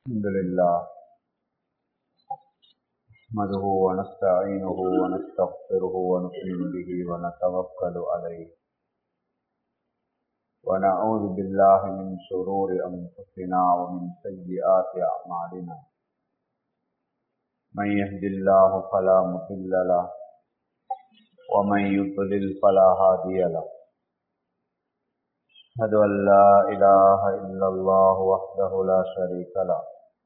الحمد لله نحمده ونستعينه ونستغفره ونؤمن به ونتوكل عليه ونعوذ بالله من شرور أنفسنا ومن سيئات أعمالنا من يهد الله فلا مضل له ومن يضلل فلا هادي له أشهد أن لا إله إلا الله وحده لا شريك له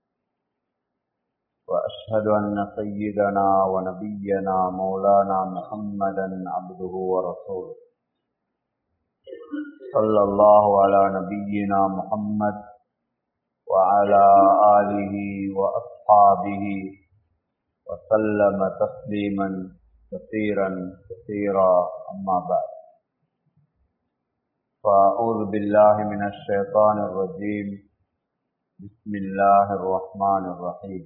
وأشهد أن سيدنا ونبينا مولانا محمدا عبده ورسوله صلى الله على نبينا محمد وعلى آله وأصحابه وسلم تسليما كثيرا كثيرا أما بعد فأعوذ بالله من الشيطان الرجيم بسم الله الرحمن الرحيم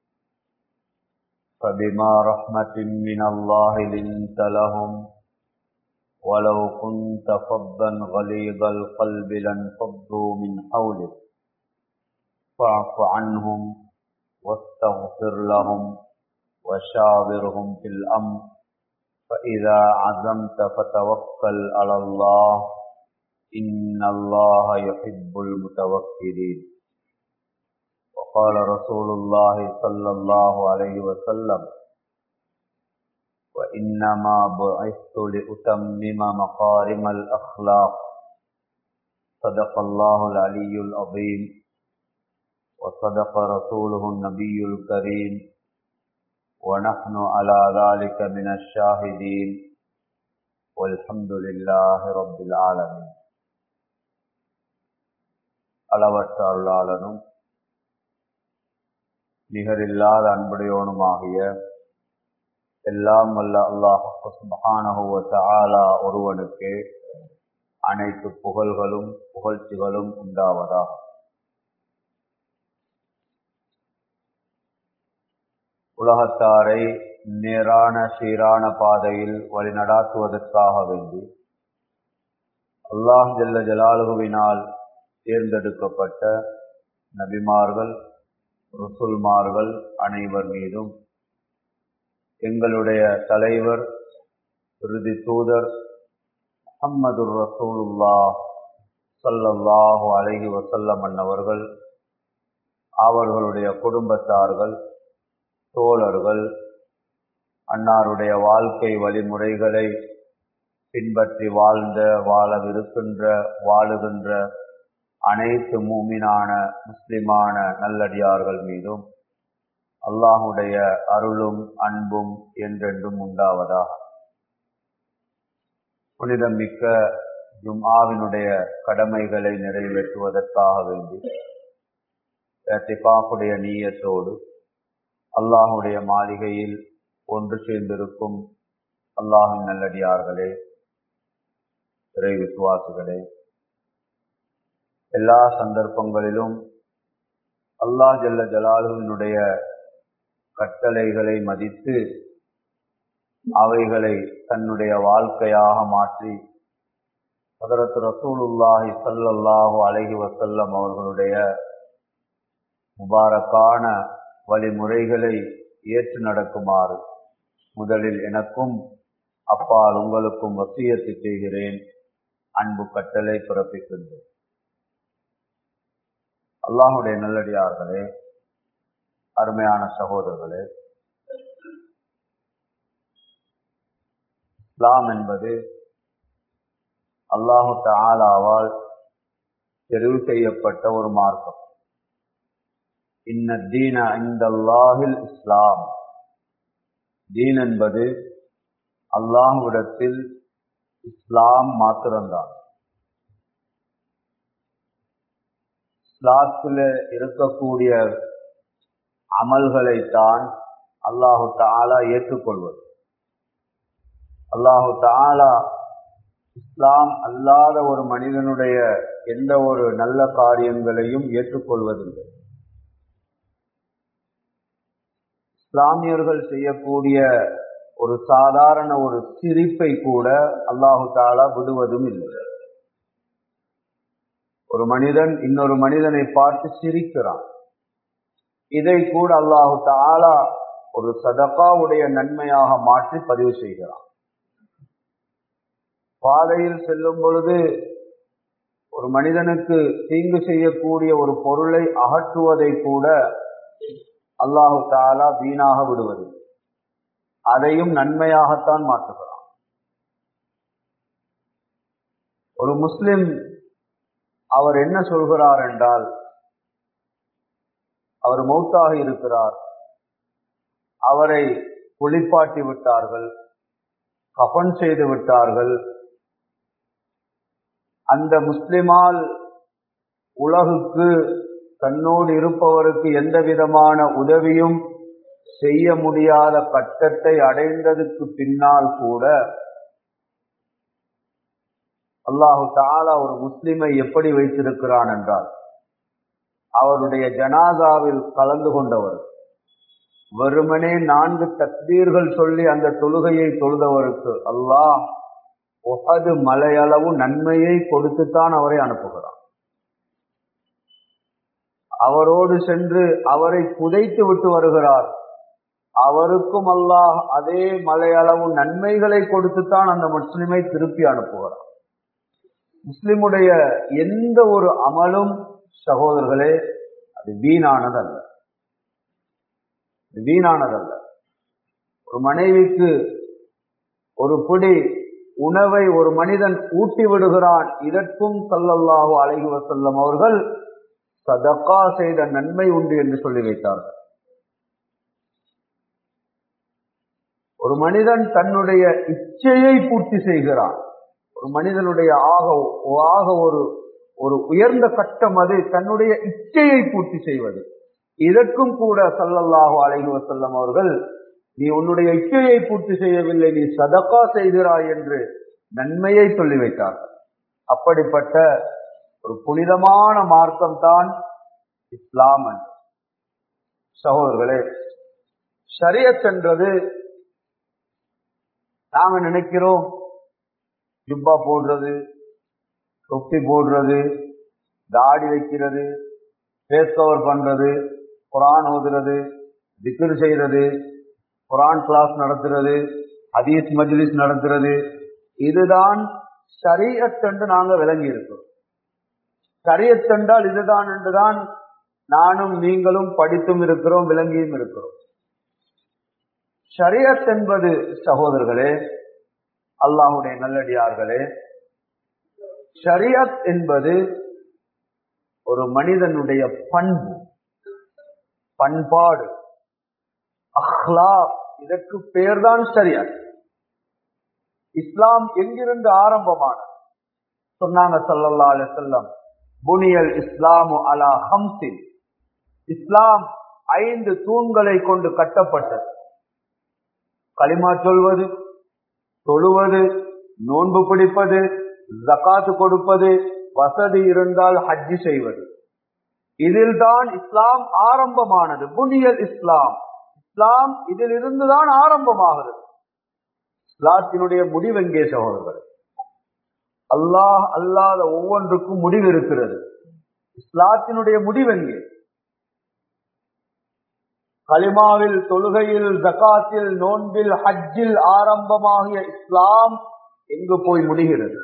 فبما رحمة من الله لنت لهم ولو كنت فظا غليظ القلب لانفضوا من حولك فاعف عنهم واستغفر لهم وشاورهم في الأمر فإذا عزمت فتوكل على الله إن الله يحب المتوكلين وقال رسول الله صلى الله عليه وسلم وإنما بعثت لأتمم مقارم الأخلاق صدق الله العلي العظيم وصدق رسوله النبي الكريم ونحن على ذلك من الشاهدين والحمد لله رب العالمين அளவற்ற அருளாளனும் நிகரில்லாத அன்புடையோனுமாகிய எல்லாம் வல்ல அல்லாஹானஹுவ ஒருவனுக்கு அனைத்து புகழ்களும் புகழ்ச்சிகளும் உண்டாவதாக உலகத்தாரை நேரான சீரான பாதையில் வழிநடாத்துவதற்காக வேண்டி அல்லாஹ் ஜல்ல ஜலாலுகுவினால் தேர்ந்தெடுக்கப்பட்ட நபிமார்கள் ருசுல்மார்கள் அனைவர் மீதும் எங்களுடைய தலைவர் இறுதி தூதர் முகம்மது ரசூலுல்லா சல்லல்லாஹு அலஹி வசல்லம் அன்னவர்கள் அவர்களுடைய குடும்பத்தார்கள் தோழர்கள் அன்னாருடைய வாழ்க்கை வழிமுறைகளை பின்பற்றி வாழ்ந்த வாழவிருக்கின்ற வாழுகின்ற அனைத்து மூமினான முஸ்லிமான நல்லடியார்கள் மீதும் அல்லாஹுடைய அருளும் அன்பும் என்றென்றும் உண்டாவதாக புனிதம் மிக்க ஜும்ஆவினுடைய கடமைகளை நிறைவேற்றுவதற்காக வேண்டி திபாக்குடைய நீயத்தோடு அல்லாஹுடைய மாளிகையில் ஒன்று சேர்ந்திருக்கும் அல்லாஹின் நல்லடியார்களே இறை விசுவாசிகளே எல்லா சந்தர்ப்பங்களிலும் அல்லாஹ் ஜல்ல ஜலாலுவினுடைய கட்டளைகளை மதித்து அவைகளை தன்னுடைய வாழ்க்கையாக மாற்றி ஹதரத் ரசூலுல்லாஹி சல்லல்லாஹு அலஹி வசல்லம் அவர்களுடைய முபாரக்கான வழிமுறைகளை ஏற்று நடக்குமாறு முதலில் எனக்கும் அப்பால் உங்களுக்கும் வசியத்து செய்கிறேன் அன்பு கட்டளை பிறப்பிக்கின்றேன் அல்லாஹுடைய நல்லடியார்களே அருமையான சகோதரர்களே இஸ்லாம் என்பது அல்லாஹு தாலாவால் தெரிவு செய்யப்பட்ட ஒரு மார்க்கம் இன்ன தீன இந்த அல்லாஹில் இஸ்லாம் தீன் என்பது அல்லாஹுவிடத்தில் இஸ்லாம் மாத்திரம்தான் இஸ்லாத்தில் இருக்கக்கூடிய அமல்களைத்தான் அல்லாஹு தாலா ஏற்றுக்கொள்வது அல்லாஹு தாலா இஸ்லாம் அல்லாத ஒரு மனிதனுடைய எந்த ஒரு நல்ல காரியங்களையும் ஏற்றுக்கொள்வதில்லை இஸ்லாமியர்கள் செய்யக்கூடிய ஒரு சாதாரண ஒரு சிரிப்பை கூட அல்லாஹு தாலா விடுவதும் இல்லை ஒரு மனிதன் இன்னொரு மனிதனை பார்த்து சிரிக்கிறான் இதை கூட அல்லாஹு தாலா ஒரு சதகாவுடைய நன்மையாக மாற்றி பதிவு செய்கிறான் பாதையில் செல்லும் பொழுது ஒரு மனிதனுக்கு தீங்கு செய்யக்கூடிய ஒரு பொருளை அகற்றுவதை கூட அல்லாஹு தாலா வீணாக விடுவது அதையும் நன்மையாகத்தான் மாற்றுகிறான் ஒரு முஸ்லிம் அவர் என்ன சொல்கிறார் என்றால் அவர் மௌத்தாக இருக்கிறார் அவரை குளிப்பாட்டி விட்டார்கள் கபன் செய்து விட்டார்கள் அந்த முஸ்லிமால் உலகுக்கு தன்னோடு இருப்பவருக்கு எந்த விதமான உதவியும் செய்ய முடியாத கட்டத்தை அடைந்ததுக்கு பின்னால் கூட அல்லாஹு தாலா ஒரு முஸ்லிமை எப்படி வைத்திருக்கிறான் என்றால் அவருடைய ஜனாதாவில் கலந்து கொண்டவர் வெறுமனே நான்கு தக்பீர்கள் சொல்லி அந்த தொழுகையை தொழுதவருக்கு அல்லாஹ் ஒகது மலையளவு நன்மையை கொடுத்துத்தான் அவரை அனுப்புகிறான் அவரோடு சென்று அவரை புதைத்து விட்டு வருகிறார் அவருக்கும் அல்லாஹ் அதே மலையளவு நன்மைகளை கொடுத்துத்தான் அந்த முஸ்லிமை திருப்பி அனுப்புகிறார் முஸ்லிமுடைய எந்த ஒரு அமலும் சகோதரர்களே அது வீணானதல்ல வீணானதல்ல ஒரு மனைவிக்கு ஒரு பிடி உணவை ஒரு மனிதன் ஊட்டி விடுகிறான் இதற்கும் சல்லல்லாஹு அலைஹி வசல்லம் அவர்கள் சதக்கா செய்த நன்மை உண்டு என்று சொல்லி வைத்தார்கள் ஒரு மனிதன் தன்னுடைய இச்சையை பூர்த்தி செய்கிறான் ஒரு மனிதனுடைய ஆக ஆக ஒரு ஒரு உயர்ந்த கட்டம் அது தன்னுடைய இச்சையை பூர்த்தி செய்வது இதற்கும் கூட சல்லல்லாஹு அலைஹி வசல்லம் அவர்கள் நீ உன்னுடைய இச்சையை பூர்த்தி செய்யவில்லை நீ சதக்கா செய்கிறாய் என்று நன்மையை சொல்லி வைத்தார்கள் அப்படிப்பட்ட ஒரு புனிதமான மார்க்கம் தான் இஸ்லாமன் சகோதரர்களே ஷரியத் என்றது நாங்க நினைக்கிறோம் ஜுப்பா போடுறது தொப்பி போடுறது தாடி வைக்கிறது ஃபேஸ் கவர் பண்றது குரான் ஓதுறது திக்ர் செய்யறது குரான் கிளாஸ் நடத்துறது ஹதீஸ் மஜ்லிஸ் நடத்துறது இதுதான் ஷரியத் என்று நாங்க விளங்கி இருக்கிறோம் ஷரியத் என்றால் இதுதான் என்றுதான் நானும் நீங்களும் படித்தும் இருக்கிறோம் விளங்கியும் இருக்கிறோம் ஷரியத் என்பது சகோதரர்களே அல்லாஹுடைய நல்லடியார்களே ஷரியத் என்பது ஒரு மனிதனுடைய பண்பு பண்பாடு அஹ்லா இதற்கு பெயர்தான் ஷரியத் இஸ்லாம் எங்கிருந்து ஆரம்பமானது சொன்னாங்க சல்லல்லா அலி செல்லம் புனியல் இஸ்லாமு அலா ஹம்சின் இஸ்லாம் ஐந்து தூண்களை கொண்டு கட்டப்பட்டது களிமா சொல்வது தொழுவது நோன்பு பிடிப்பது ஜக்காத்து கொடுப்பது வசதி இருந்தால் ஹஜ்ஜி செய்வது இதில் தான் இஸ்லாம் ஆரம்பமானது புனியல் இஸ்லாம் இஸ்லாம் இதில் இருந்துதான் ஆரம்பமாகிறது இஸ்லாத்தினுடைய முடிவு எங்கே சகோதரர்கள் அல்லாஹ் அல்லாத ஒவ்வொன்றுக்கும் முடிவு இருக்கிறது இஸ்லாத்தினுடைய முடிவு எங்கே கலிமாவில் தொழுகையில் ஜக்காத்தில் நோன்பில் ஹஜ்ஜில் ஆரம்பமாகிய இஸ்லாம் எங்கு போய் முடிகிறது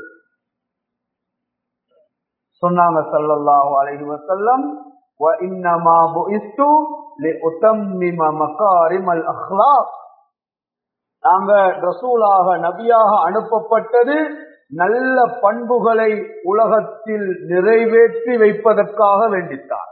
சொன்னாங்க சல்லல்லாஹு அலைஹி வஸல்லம் وَإِنَّمَا بُعِثْتُ لِأُتَمِّمَ مَكَارِمَ الْأَخْلَاقِ நாங்க ரசூலாக நபியாக அனுப்பப்பட்டது நல்ல பண்புகளை உலகத்தில் நிறைவேற்றி வைப்பதற்காக வேண்டித்தான்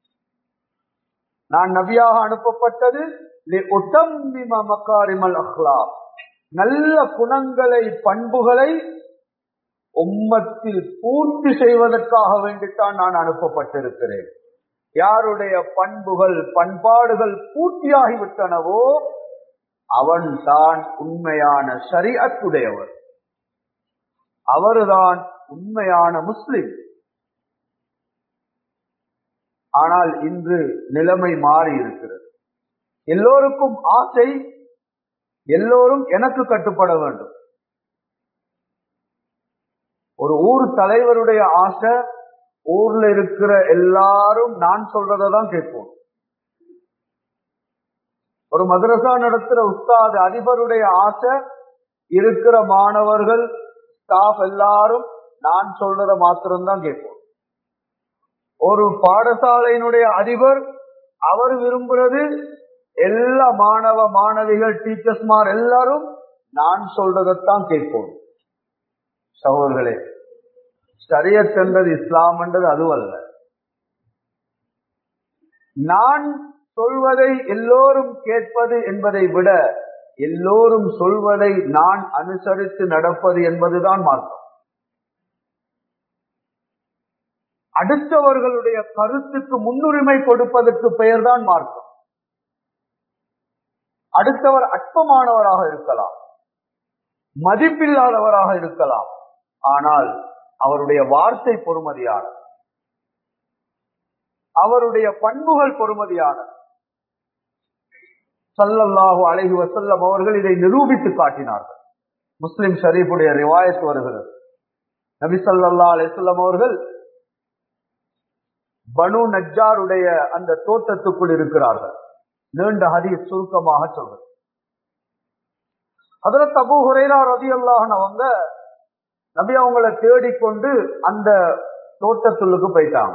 நான் நபியாக அனுப்பப்பட்டது மக்காரிமல் அஹ்லா நல்ல குணங்களை பண்புகளை உம்மத்தில் பூர்த்தி செய்வதற்காக வேண்டித்தான் நான் அனுப்பப்பட்டிருக்கிறேன் யாருடைய பண்புகள் பண்பாடுகள் பூர்த்தியாகிவிட்டனவோ அவன் தான் உண்மையான ஷரியத்துடையவர் அவர்தான் உண்மையான முஸ்லிம் ஆனால் இன்று நிலைமை மாறி இருக்கிறது எல்லோருக்கும் ஆசை எல்லோரும் எனக்கு கட்டுப்பட வேண்டும் ஒரு ஊர் தலைவருடைய ஆசை ஊர்ல இருக்கிற எல்லாரும் நான் சொல்றதான் கேட்போம் ஒரு மதரசா நடத்துற உஸ்தாது அதிபருடைய ஆசை இருக்கிற மாணவர்கள் ஸ்டாஃப் எல்லாரும் நான் சொல்றத மாத்திரம்தான் கேட்போம் ஒரு பாடசாலையினுடைய அதிபர் அவர் விரும்புறது எல்லா மாணவ மாணவிகள் டீச்சர்ஸ்மார் எல்லாரும் நான் சொல்றதைத்தான் கேட்போம் சகோதர்களே சரியத் என்றது இஸ்லாம் என்றது அதுவல்ல நான் சொல்வதை எல்லோரும் கேட்பது என்பதை விட எல்லோரும் சொல்வதை நான் அனுசரித்து நடப்பது என்பதுதான் மார்க்கம் அடுத்தவர்களுடைய கருத்துக்கு முன்னுரிமை கொடுப்பதற்கு பெயர்தான் மார்க்கம் அடுத்தவர் அற்பமானவராக இருக்கலாம் மதிப்பில்லாதவராக இருக்கலாம் ஆனால் அவருடைய வார்த்தை பொறுமதியானது அவருடைய பண்புகள் பொறுமதியானது சல்லல்லாஹு அலைஹி வசல்லம் அவர்கள் இதை நிரூபித்து காட்டினார்கள் முஸ்லிம் ஷரீஃபுடைய ரிவாயத் வருகிறது நபி சல்லா அலிசல்லம் அவர்கள் பனு நஜாருடைய அந்த தோட்டத்துக்குள் இருக்கிறார்கள் நீண்ட ஹதீஸ் சுருக்கமாக சொல்றது அதுல தபு ஹுரைரா ரதி அல்லாஹன் அவங்க நபி அவங்கள தேடிக்கொண்டு அந்த தோட்டத்துள்ளுக்கு போயிட்டாங்க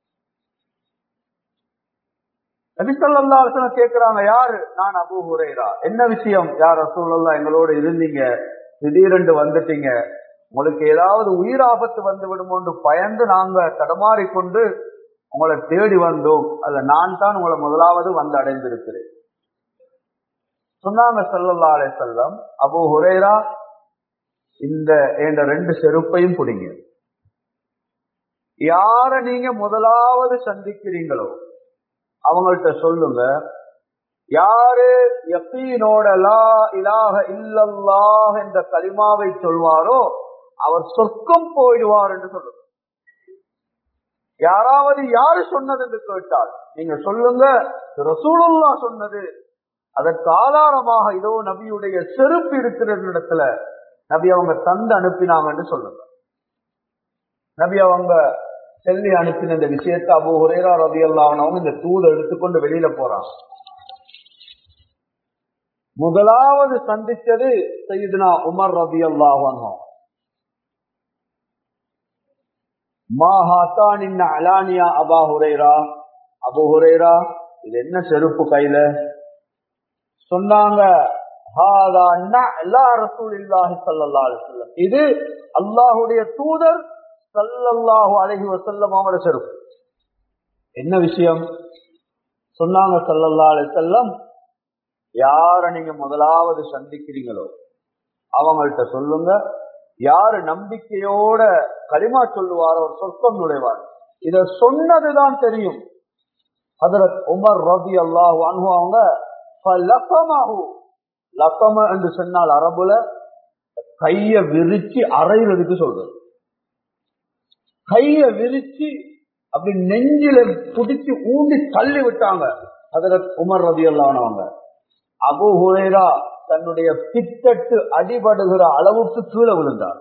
நபிசல்லா கேட்கிறாங்க யாரு நான் அபு ஹுரைரா என்ன விஷயம் யார் ரசூல்லா எங்களோட இருந்தீங்க திடீரென்று வந்துட்டீங்க உங்களுக்கு ஏதாவது உயிர் ஆபத்து வந்து விடுமோன்று பயந்து நாங்க தடமாறி கொண்டு உங்களை தேடி வந்தோம் அதுல நான் தான் உங்களை முதலாவது வந்து அடைந்திருக்கிறேன் சொன்னாங்க செல்லல்லா அலை செல்லம் அபு ஹுரேரா இந்த என்ற ரெண்டு செருப்பையும் பிடிங்க யார நீங்க முதலாவது சந்திக்கிறீங்களோ அவங்கள்ட்ட சொல்லுங்க யாரு யக்கீனோட லா இலாக இல்லல்லாஹ் என்ற கலிமாவை சொல்வாரோ அவர் சொர்க்கம் போயிடுவார் என்று சொல்லுங்க யாராவது யாரு சொன்னது என்று கேட்டால் நீங்க சொல்லுங்க ரசூலுல்லா சொன்னது அதற்கு ஆதாரமாக இதோ நபியுடைய செருப்பு இருக்கிற இடத்துல நபி அவங்க தந்து அனுப்பினாங்கன்னு சொல்லுங்க நபி அவங்க செல்லி அனுப்பின இந்த விஷயத்தை அபு ஹுரேரா ரவி அவங்க இந்த தூதை எடுத்துக்கொண்டு வெளியில போறாங்க முதலாவது சந்திச்சது செய்யுதுனா உமர் ரபி அல்லாஹ் மாஹாத்தான் அலானியா அபா ஹுரேரா அபு ஹுரேரா இது என்ன செருப்பு கையில சொன்னாங்க இது அல்லாஹுடைய தூதர் சல்லல்லாஹு அலஹி வசல்லம் அவங்களோட செருப்பு என்ன விஷயம் சொன்னாங்க சல்லல்லா அலி செல்லம் யார நீங்க முதலாவது சந்திக்கிறீங்களோ அவங்கள்ட்ட சொல்லுங்க யாரு நம்பிக்கையோட களிமா சொல்லுவாரோ சொர்க்கம் நுழைவார் இத சொன்னதுதான் தெரியும் ஹதரத் உமர் ரபி அல்லாஹ் அவங்க லக்கம என்று சொன்னால் அரபுல கைய விரிச்சு அரைகிறதுக்கு சொல்றது கைய விரிச்சு அப்படி நெஞ்சில பிடிச்சு ஊண்டி தள்ளி விட்டாங்க ஹதரத் உமர் ரபி அல்லானவங்க அபு ஹுரேரா தன்னுடைய பித்தட்டு அடிபடுகிற அளவுக்கு கீழே விழுந்தார்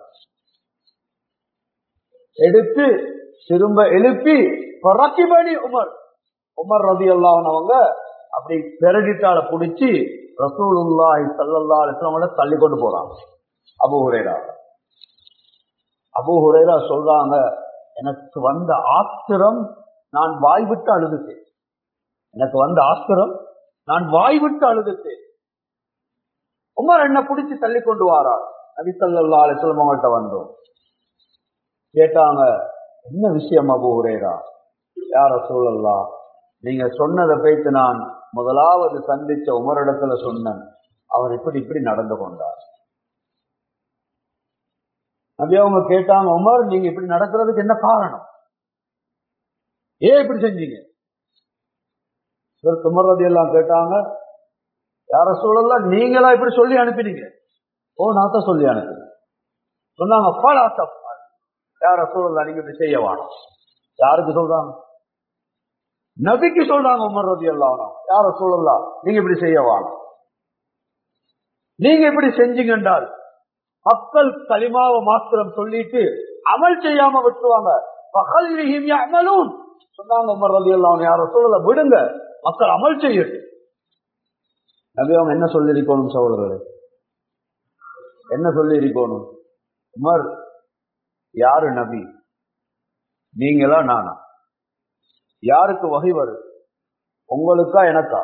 எடுத்து திரும்ப எழுப்பி பறக்கிபடி உமர் உமர் ரதி அல்லாஹனவங்க அப்படி பெரடிட்டால புடிச்சு ரசூலுல்லாஹி சல்லல்லா அலிஸ்லாமோட தள்ளி கொண்டு போறாங்க அபு ஹுரேரா அபு ஹுரேரா சொல்றாங்க எனக்கு வந்த ஆத்திரம் நான் வாய் விட்டு அழுதுட்டேன் எனக்கு வந்த ஆத்திரம் நான் வாய் விட்டு அழுதுட்டேன் உமர் என்ன பிடிச்சு தள்ளி கொண்டு வாரா நபி சல்லா அலிஸ்லாம் அவங்கள்ட்ட வந்தோம் கேட்டாங்க என்ன விஷயம் அபு ஹுரேரா யார சூழல்லா நீங்க சொன்னதை பேத்து நான் முதலாவது சந்திச்ச உமரிடத்துல சொன்னேன் அவர் இப்படி இப்படி நடந்து கொண்டார் நபி அவங்க கேட்டாங்க உமர் நீங்க இப்படி நடக்கிறதுக்கு என்ன காரணம் ஏன் இப்படி செஞ்சீங்க உமர் எல்லாம் கேட்டாங்க யார சூழல்லாம் நீங்களா இப்படி சொல்லி அனுப்பினீங்க ஓ நான் தான் சொல்லி அனுப்பினேன் சொன்னாங்க யார சூழல்லா நீங்க இப்படி செய்ய வேணும் யாருக்கு சொல்றாங்க நபிக்கு சொல்றாங்க உமர் ரதி எல்லாம் யார சூழல்லாம் நீங்க இப்படி செய்ய வேணும் நீங்க இப்படி செஞ்சீங்க என்றால் மக்கள் களிமாவை மாத்திரம் சொல்லிட்டு அமல் செய்யாம விட்டுருவாங்க சொன்னாங்க உமர் ரதி எல்லாம் யார சூழல விடுங்க மக்கள் அமல் செய்யட்டும் நபி அவங்க என்ன சொல்லியிருக்கணும் சோழர்களே என்ன சொல்லியிருக்கணும் உமர் யாரு நபி நீங்களா நானா யாருக்கு வகை வருது உங்களுக்கா எனக்கா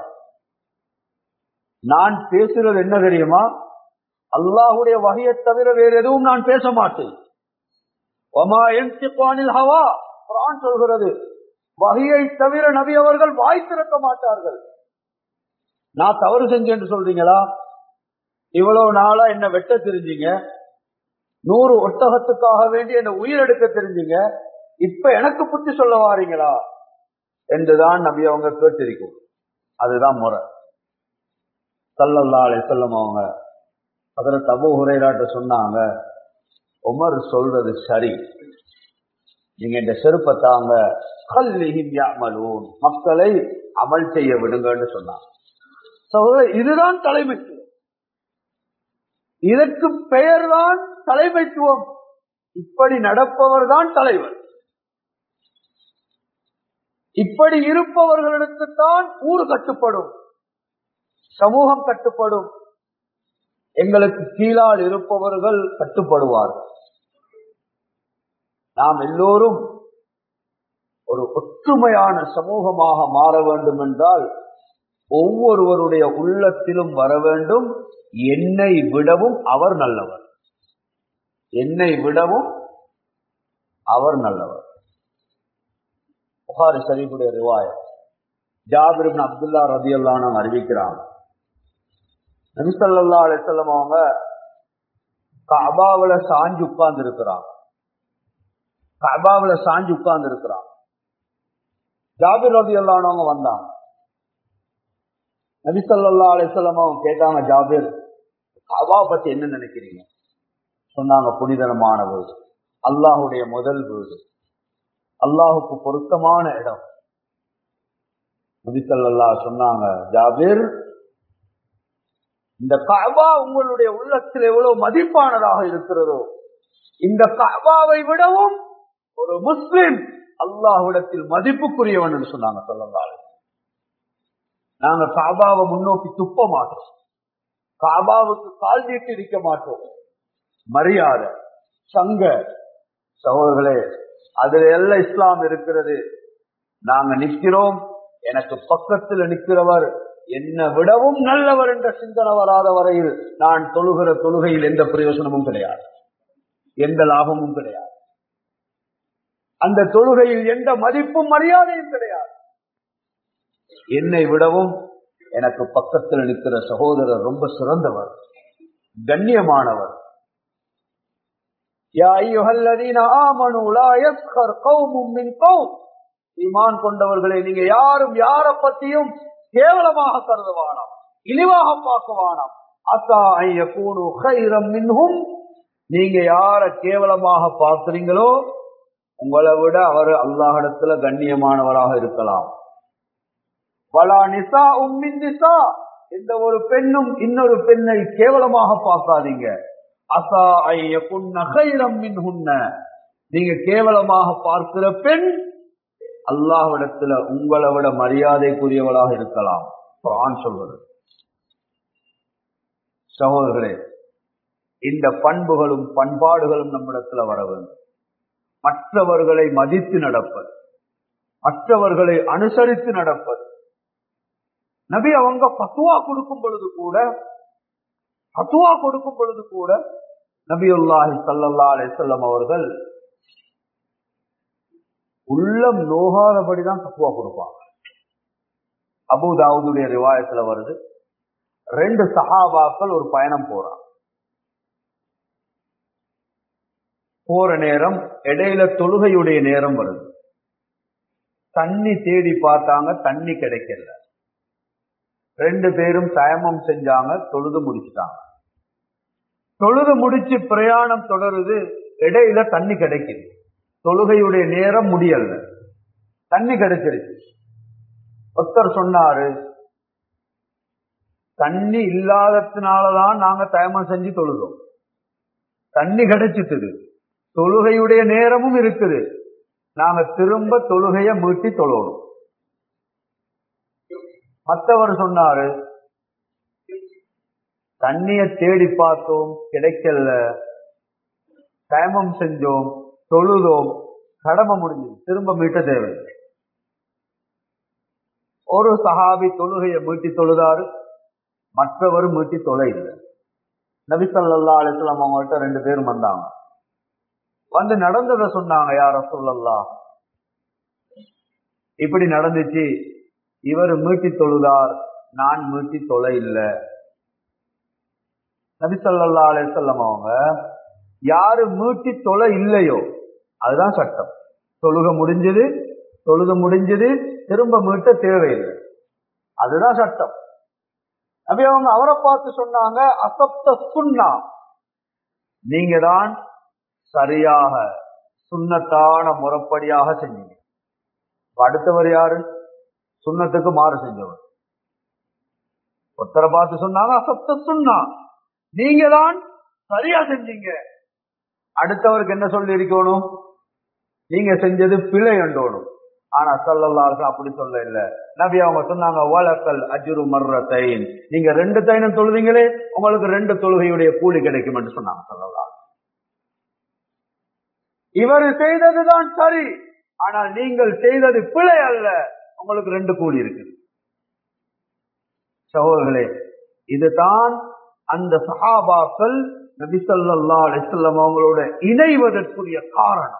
நான் பேசுறது என்ன தெரியுமா அல்லாஹுடைய வகையை தவிர வேற எதுவும் நான் பேச மாட்டேன் ஹவா குரான் சொல்கிறது வகையை தவிர நபி அவர்கள் வாய் திறக்க மாட்டார்கள் நான் தவறு செஞ்சேன்னு சொல்றீங்களா இவ்வளவு நாளா என்ன வெட்ட தெரிஞ்சீங்க நூறு ஒட்டகத்துக்காக வேண்டி என்ன உயிரெடுக்க தெரிஞ்சீங்க இப்ப எனக்கு புத்தி சொல்ல வாரீங்களா என்றுதான் நபி அவங்க கேட்டிருக்கும் அதுதான் முறை சல்லல்லா செல்லம் அவங்க அதுல தபு உரைராட்ட சொன்னாங்க உமர் சொல்றது சரி நீங்க இந்த செருப்பை தாங்க மக்களை அமல் செய்ய விடுங்கன்னு சொன்னாங்க இதுதான் தலைமைத்துவம் இதற்கு பெயர்தான் தலைமைத்துவம் இப்படி நடப்பவர் தான் தலைவர் இப்படி இருப்பவர்களுக்கு தான் ஊர் கட்டுப்படும் சமூகம் கட்டுப்படும் எங்களுக்கு கீழால் இருப்பவர்கள் கட்டுப்படுவார்கள் நாம் எல்லோரும் ஒரு ஒற்றுமையான சமூகமாக மாற வேண்டும் என்றால் ஒவ்வொருவருடைய உள்ளத்திலும் வர வேண்டும் என்னை விடவும் அவர் நல்லவர் என்னை விடவும் அவர் நல்லவர் புகாரி ஷரீஃபுடைய ரிவாய ஜாபிர் அப்துல்லா ரதி அல்லான்னு அறிவிக்கிறாங்க நபிசல்லா அலிசல்லம் அவங்க கபாவில சாஞ்சு உட்கார்ந்து இருக்கிறாங்க கபாவில சாஞ்சு உட்கார்ந்து இருக்கிறாங்க ஜாபிர் ரதி அல்லானவங்க வந்தாங்க நபிசல்லா அலிசல்லம் அவங்க கேட்டாங்க ஜாபிர் கபா பத்தி என்ன நினைக்கிறீங்க சொன்னாங்க புனிதனமான வீடு அல்லாஹுடைய முதல் வீடு அல்லாஹுக்கு பொருத்தமான இடம் நபிசல்லா சொன்னாங்க ஜாபிர் இந்த கபா உங்களுடைய உள்ளத்தில் எவ்வளவு மதிப்பானதாக இருக்கிறதோ இந்த கபாவை விடவும் ஒரு முஸ்லிம் அல்லாஹ்விடத்தில் மதிப்புக்குரியவன் என்று சொன்னாங்க சொல்லந்தாள் நாங்க காபாவை முன்னோக்கி துப்ப மாட்டோம் காபாவுக்கு கால் நீட்டி இருக்க மாட்டோம் மரியாதை சங்க சகோதரர்களே அதுல எல்லாம் இஸ்லாம் இருக்கிறது நாங்க நிற்கிறோம் எனக்கு பக்கத்தில் நிற்கிறவர் என்னை விடவும் நல்லவர் என்ற சிந்தனை வராத வரையில் நான் தொழுகிற தொழுகையில் எந்த பிரயோஜனமும் கிடையாது எந்த லாபமும் கிடையாது அந்த தொழுகையில் எந்த மதிப்பும் மரியாதையும் கிடையாது என்னை விடவும் எனக்கு பக்கத்தில் நிற்கிற சகோதரர் ரொம்ப சிறந்தவர் கண்ணியமானவர் ஈமான் கொண்டவர்களே நீங்க யாரும் யார பத்தியும் கேவலமாக கருத வேணாம் இழிவாக பார்க்க வேணாம் அத்தா ஐயக்கூடு கைரம் மின்ஹும் நீங்க யார கேவலமாக பார்க்கிறீங்களோ உங்களை விட அவர் அல்லாஹிடத்துல கண்ணியமானவராக இருக்கலாம் வலா நிசா உம்மின் நிசா எந்த ஒரு பெண்ணும் இன்னொரு பெண்ணை கேவலமாக பார்க்காதீங்க அசா ஐய புன்ன கைரம் மின் நீங்க கேவலமாக பார்க்கிற பெண் அல்லாஹ்விடத்துல உங்களை விட மரியாதைக்குரியவளாக இருக்கலாம் குரான் சொல்வது சகோதரர்களே இந்த பண்புகளும் பண்பாடுகளும் நம்மிடத்துல வர வேண்டும் மற்றவர்களை மதித்து நடப்பது மற்றவர்களை அனுசரித்து நடப்பது நபி அவங்க பத்துவா கொடுக்கும் பொழுது கூட பத்துவா கொடுக்கும் பொழுது கூட நபியுல்லாஹி சல்லல்லா அலிசல்லம் அவர்கள் உள்ளம் நோகாதபடிதான் பத்துவா கொடுப்பாங்க அபுதாவுடைய ரிவாயத்துல வருது ரெண்டு சஹாபாக்கள் ஒரு பயணம் போறாங்க போற நேரம் இடையில தொழுகையுடைய நேரம் வருது தண்ணி தேடி பார்த்தாங்க தண்ணி கிடைக்கல ரெண்டு பேரும் தயமம் செஞ்சாங்க தொழுது முடிச்சுட்டாங்க தொழுது முடிச்சு பிரயாணம் தொடருது இடையில தண்ணி கிடைக்குது தொழுகையுடைய நேரம் முடியல தண்ணி கிடைச்சிருச்சு ஒருத்தர் சொன்னாரு தண்ணி இல்லாததுனாலதான் நாங்க தயமம் செஞ்சு தொழுதோம் தண்ணி கிடைச்சிட்டுது தொழுகையுடைய நேரமும் இருக்குது நாங்க திரும்ப தொழுகைய மீட்டி தொழணும் மற்றவர் சொன்னாரு தண்ணிய தேடி பார்த்தோம் கிடைக்கல தயமம் செஞ்சோம் தொழுதோம் கடமை முடிஞ்சது திரும்ப மீட்ட தேவையில்லை ஒரு சஹாபி தொழுகையை மீட்டி தொழுதாரு மற்றவர் மீட்டி தொலை இல்லை நபிசல்லா அலிஸ்லாம் அவங்கள்ட்ட ரெண்டு பேரும் வந்தாங்க வந்து நடந்ததை சொன்னாங்க யார சொல்லல்லா இப்படி நடந்துச்சு இவர் மீட்டி தொழுதார் நான் மீட்டி தொலை இல்லை நபிசல்லா அலிசல்லம் அவங்க யாரு மீட்டி தொலை இல்லையோ அதுதான் சட்டம் தொழுக முடிஞ்சது தொழுக முடிஞ்சது திரும்ப மீட்ட தேவையில்லை அதுதான் சட்டம் நபி அவங்க அவரை பார்த்து சொன்னாங்க அசப்த சுண்ணா நீங்க தான் சரியாக சுண்ணத்தான முறைப்படியாக செஞ்சீங்க அடுத்தவர் யாரு சுண்ணத்துக்கு மாறு செஞ்சவர் ஒருத்தரை பார்த்து சொன்னாங்க அசப்த சுண்ணா நீங்க தான் சரியா செஞ்சீங்க அடுத்தவருக்கு என்ன சொல்லி இருக்கணும் நீங்க செஞ்சது பிழை என்றோணும் ஆனா சல்லல்லாஹு அப்படி சொல்ல இல்ல நபி அவங்க சொன்னாங்க வழக்கல் அஜுரு மர்ரத்தைன் நீங்க ரெண்டு தைனம் தொழுவீங்களே உங்களுக்கு ரெண்டு தொழுகையுடைய கூலி கிடைக்கும் என்று சொன்னாங்க சல்லல்லாஹு இவர் செய்ததுதான் சரி ஆனால் நீங்கள் செய்தது பிழை அல்ல உங்களுக்கு ரெண்டு கூலி இருக்குது சகோதரர்களே இதுதான் அந்த சஹாபாக்கள் நபி சொல்லா அலிசல்லம் அவங்களோட இணைவதற்குரிய காரணம்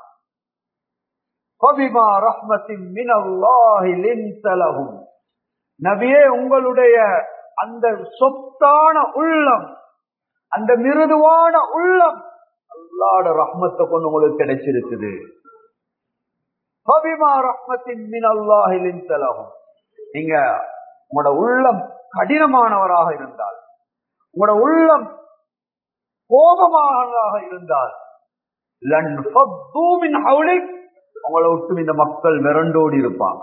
நபியே உங்களுடைய அந்த சொத்தான உள்ளம் அந்த மிருதுவான உள்ளம் அல்லாட ரஹ்மத்தை கொண்டு உங்களுக்கு கிடைச்சிருக்குது நீங்க உங்களோட உள்ளம் கடினமானவராக இருந்தால் உங்களோட உள்ளம் கோபமானதாக இருந்தால் உங்களை விட்டு இந்த மக்கள் விரண்டோடி இருப்பாங்க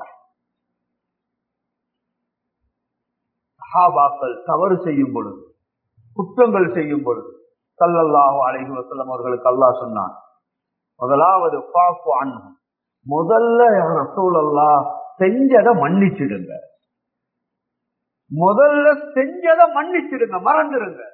சஹாபாக்கள் தவறு செய்யும் பொழுது குற்றங்கள் செய்யும் பொழுது சல்லல்லாஹு அலைஹி வசல்லம் அவர்களுக்கு அல்லாஹ் சொன்னான் முதலாவது பாப்பு அன்பு முதல்ல ரசூலல்லா செஞ்சதை மன்னிச்சிடுங்க முதல்ல செஞ்சதை மன்னிச்சிடுங்க மறந்துடுங்க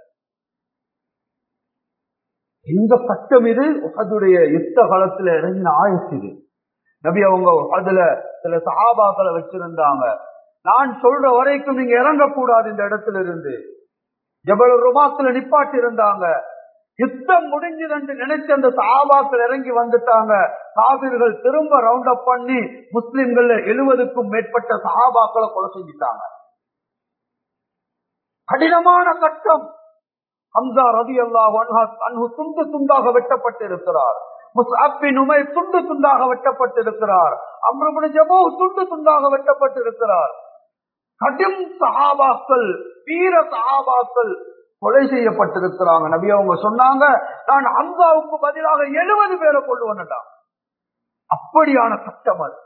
இந்த சட்டம் இது உகதுடைய யுத்த காலத்துல இறங்கின ஆயுசு இது நபி அவங்க அதுல சில சஹாபாக்களை வச்சிருந்தாங்க நான் சொல்ற வரைக்கும் நீங்க இறங்கக்கூடாது இந்த இடத்துல இருந்து ஜபல் ருமாத்துல நிப்பாட்டி இருந்தாங்க யுத்தம் முடிஞ்சது என்று நினைச்சு அந்த சஹாபாக்கள் இறங்கி வந்துட்டாங்க காவிர்கள் திரும்ப ரவுண்ட் அப் பண்ணி முஸ்லிம்கள் எழுபதுக்கும் மேற்பட்ட சஹாபாக்களை கொலை செஞ்சுட்டாங்க கடினமான கட்டம் ஹம்சா ரதி அல்லாஹ் அன்ஹு துண்டு துண்டாக வெட்டப்பட்டிருக்கிறார் முஸ்அப்பின் உமை துண்டு துண்டாக வெட்டப்பட்டிருக்கிறார் அம்ரபுன ஜபோ துண்டு துண்டாக வெட்டப்பட்டிருக்கிறார் கடும் சஹாபாக்கள் வீர சஹாபாக்கள் கொலை செய்யப்பட்டிருக்கிறாங்க நபி அவங்க சொன்னாங்க நான் ஹம்சாவுக்கு பதிலாக எழுபது பேரை கொண்டு வந்துட்டான் அப்படியான கட்டம் அது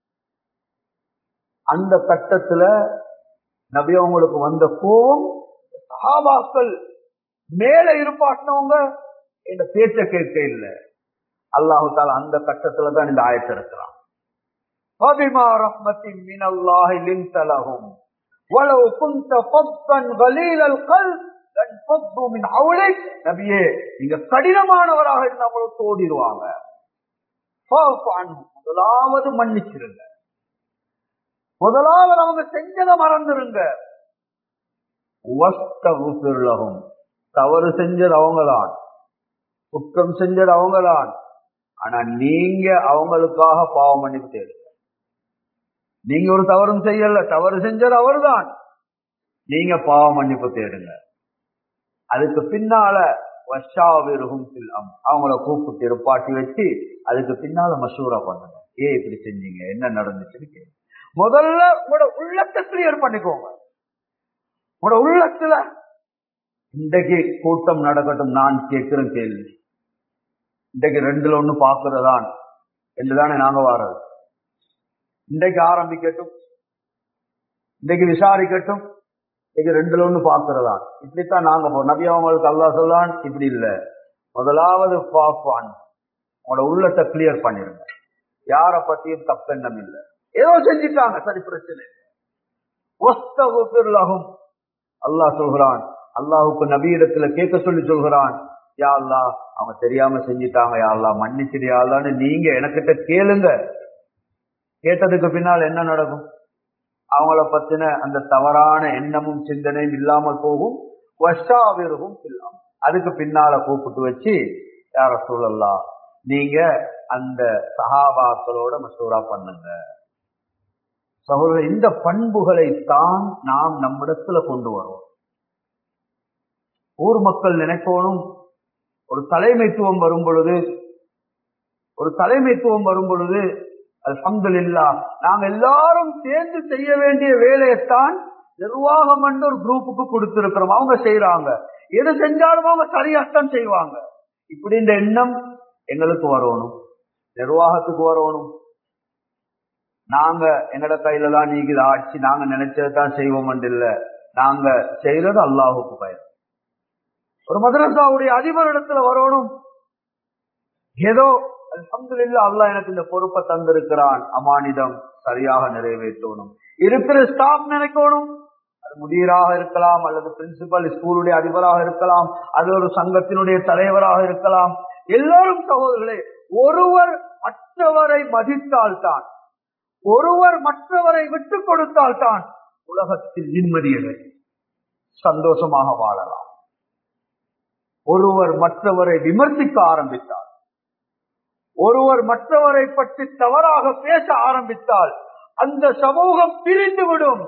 அந்த கட்டத்துல நபி அவங்களுக்கு வந்த கோபம் சஹாபாக்கள் மேல இருப்பாட்டினவங்க இந்த பேச்ச கேட்க இல்லை அல்லாஹு தால அந்த கட்டத்துல தான் இந்த ஆயத்தை இருக்கிறான் فبما رحمة من الله لنت لهم ولو كنت فظا غليل القلب لانفضوا من حولك நபியே நீங்க கடினமானவராக இருந்தா அவங்களுக்கு ஓடிடுவாங்க முதலாவது மன்னிச்சிருங்க முதலாவது அவங்க செஞ்சதை மறந்துருங்க வஸ்தகுபிர்லகும் தவறு செஞ்சது அவங்கதான் குற்றம் செஞ்சது அவங்கதான் ஆனா நீங்க அவங்களுக்காக பாவம் மன்னிப்பு தேடுங்க நீங்க ஒரு தவறும் செய்யல தவறு செஞ்சது அவர்தான் நீங்க பாவ மன்னிப்பு தேடுங்க அதுக்கு பின்னால வஷாவிருகும் சில்லம் அவங்கள கூப்பிட்டு இருப்பாட்டி வச்சு அதுக்கு பின்னால மசூரா பண்ணுங்க ஏன் இப்படி செஞ்சீங்க என்ன நடந்துச்சுன்னு கேளுங்க முதல்ல உங்களோட உள்ளத்தை கிளியர் பண்ணிக்கோங்க உங்களோட உள்ளத்துல இன்றைக்கு கூட்டம் நடக்கட்டும் நான் கேட்கிறேன் கேள்வி இன்றைக்கு ரெண்டுல ஒண்ணு பாக்குறதான் என்றுதானே நாங்க வாரது இன்றைக்கு ஆரம்பிக்கட்டும் இன்றைக்கு விசாரிக்கட்டும் இன்னைக்கு ரெண்டுல ஒண்ணு பாக்குறதான் இப்படித்தான் நாங்க போ நபி அவங்களுக்கு அல்லா சொல்லான் இப்படி இல்ல முதலாவது பாப்பான் உங்களோட உள்ளத்தை கிளியர் பண்ணிருங்க யார பத்தியும் தப்பெண்ணம் இல்லை ஏதோ செஞ்சிட்டாங்க சரி பிரச்சனை இல்லை அல்லாஹ் சொல்கிறான் அல்லாஹுக்கு நபியிடத்துல கேட்க சொல்லி சொல்கிறான் யா அல்லா அவங்க தெரியாம செஞ்சிட்டாங்க யா அல்லா மன்னிச்சிடியா அல்லான்னு நீங்க எனக்கிட்ட கேளுங்க கேட்டதுக்கு பின்னால் என்ன நடக்கும் அவங்கள பத்தின அந்த தவறான எண்ணமும் சிந்தனையும் இல்லாமல் போகும் வஷ்டாவிரகும் இல்லாம அதுக்கு பின்னால கூப்பிட்டு வச்சு யார சூழல்லா நீங்க அந்த சகாபாக்களோட மசூரா பண்ணுங்க சகோதரர் இந்த பண்புகளை தான் நாம் நம்மிடத்துல கொண்டு வரோம் ஊர் மக்கள் நினைக்கணும் ஒரு தலைமைத்துவம் வரும் பொழுது ஒரு தலைமைத்துவம் வரும் பொழுது அல்ஹம்துலில்லா நாங்க எல்லாரும் சேர்ந்து செய்ய வேண்டிய வேலையைத்தான் நிர்வாகம் என்று ஒரு குரூப்புக்கு கொடுத்திருக்கிறோம் அவங்க செய்யறாங்க எது செஞ்சாலும் அவங்க சரியாத்தான் செய்வாங்க இப்படி இந்த எண்ணம் எங்களுக்கு வரணும் நிர்வாகத்துக்கு வரணும் நாங்க எங்கட கையில தான் நீங்க ஆட்சி நாங்க நினைச்சதான் செய்வோம் இல்ல நாங்க செய்யறது அல்லாஹுக்கு பயன் ஒரு மதரசாவுடைய அதிபர் இடத்துல வரணும் ஏதோ அல்ஹம்துலில்லா அல்லாஹ் எனக்கு இந்த பொறுப்பை தந்திருக்கிறான் அமானிதம் சரியாக நிறைவேற்றணும் இருக்கிற ஸ்டாஃப் நினைக்கணும் அது முதியராக இருக்கலாம் அல்லது பிரின்சிபல் ஸ்கூலுடைய அதிபராக இருக்கலாம் அது ஒரு சங்கத்தினுடைய தலைவராக இருக்கலாம் எல்லாரும் சகோதரர்களே ஒருவர் மற்றவரை மதித்தால்தான் ஒருவர் மற்றவரை விட்டு கொடுத்தால்தான் உலகத்தில் நிம்மதியலை சந்தோஷமாக வாழலாம் ஒருவர் மற்றவரை விமர்சிக்க ஆரம்பித்தார் ஒருவர் மற்றவரை பற்றி தவறாக பேச ஆரம்பித்தால் அந்த சமூகம் பிரிந்து விடும்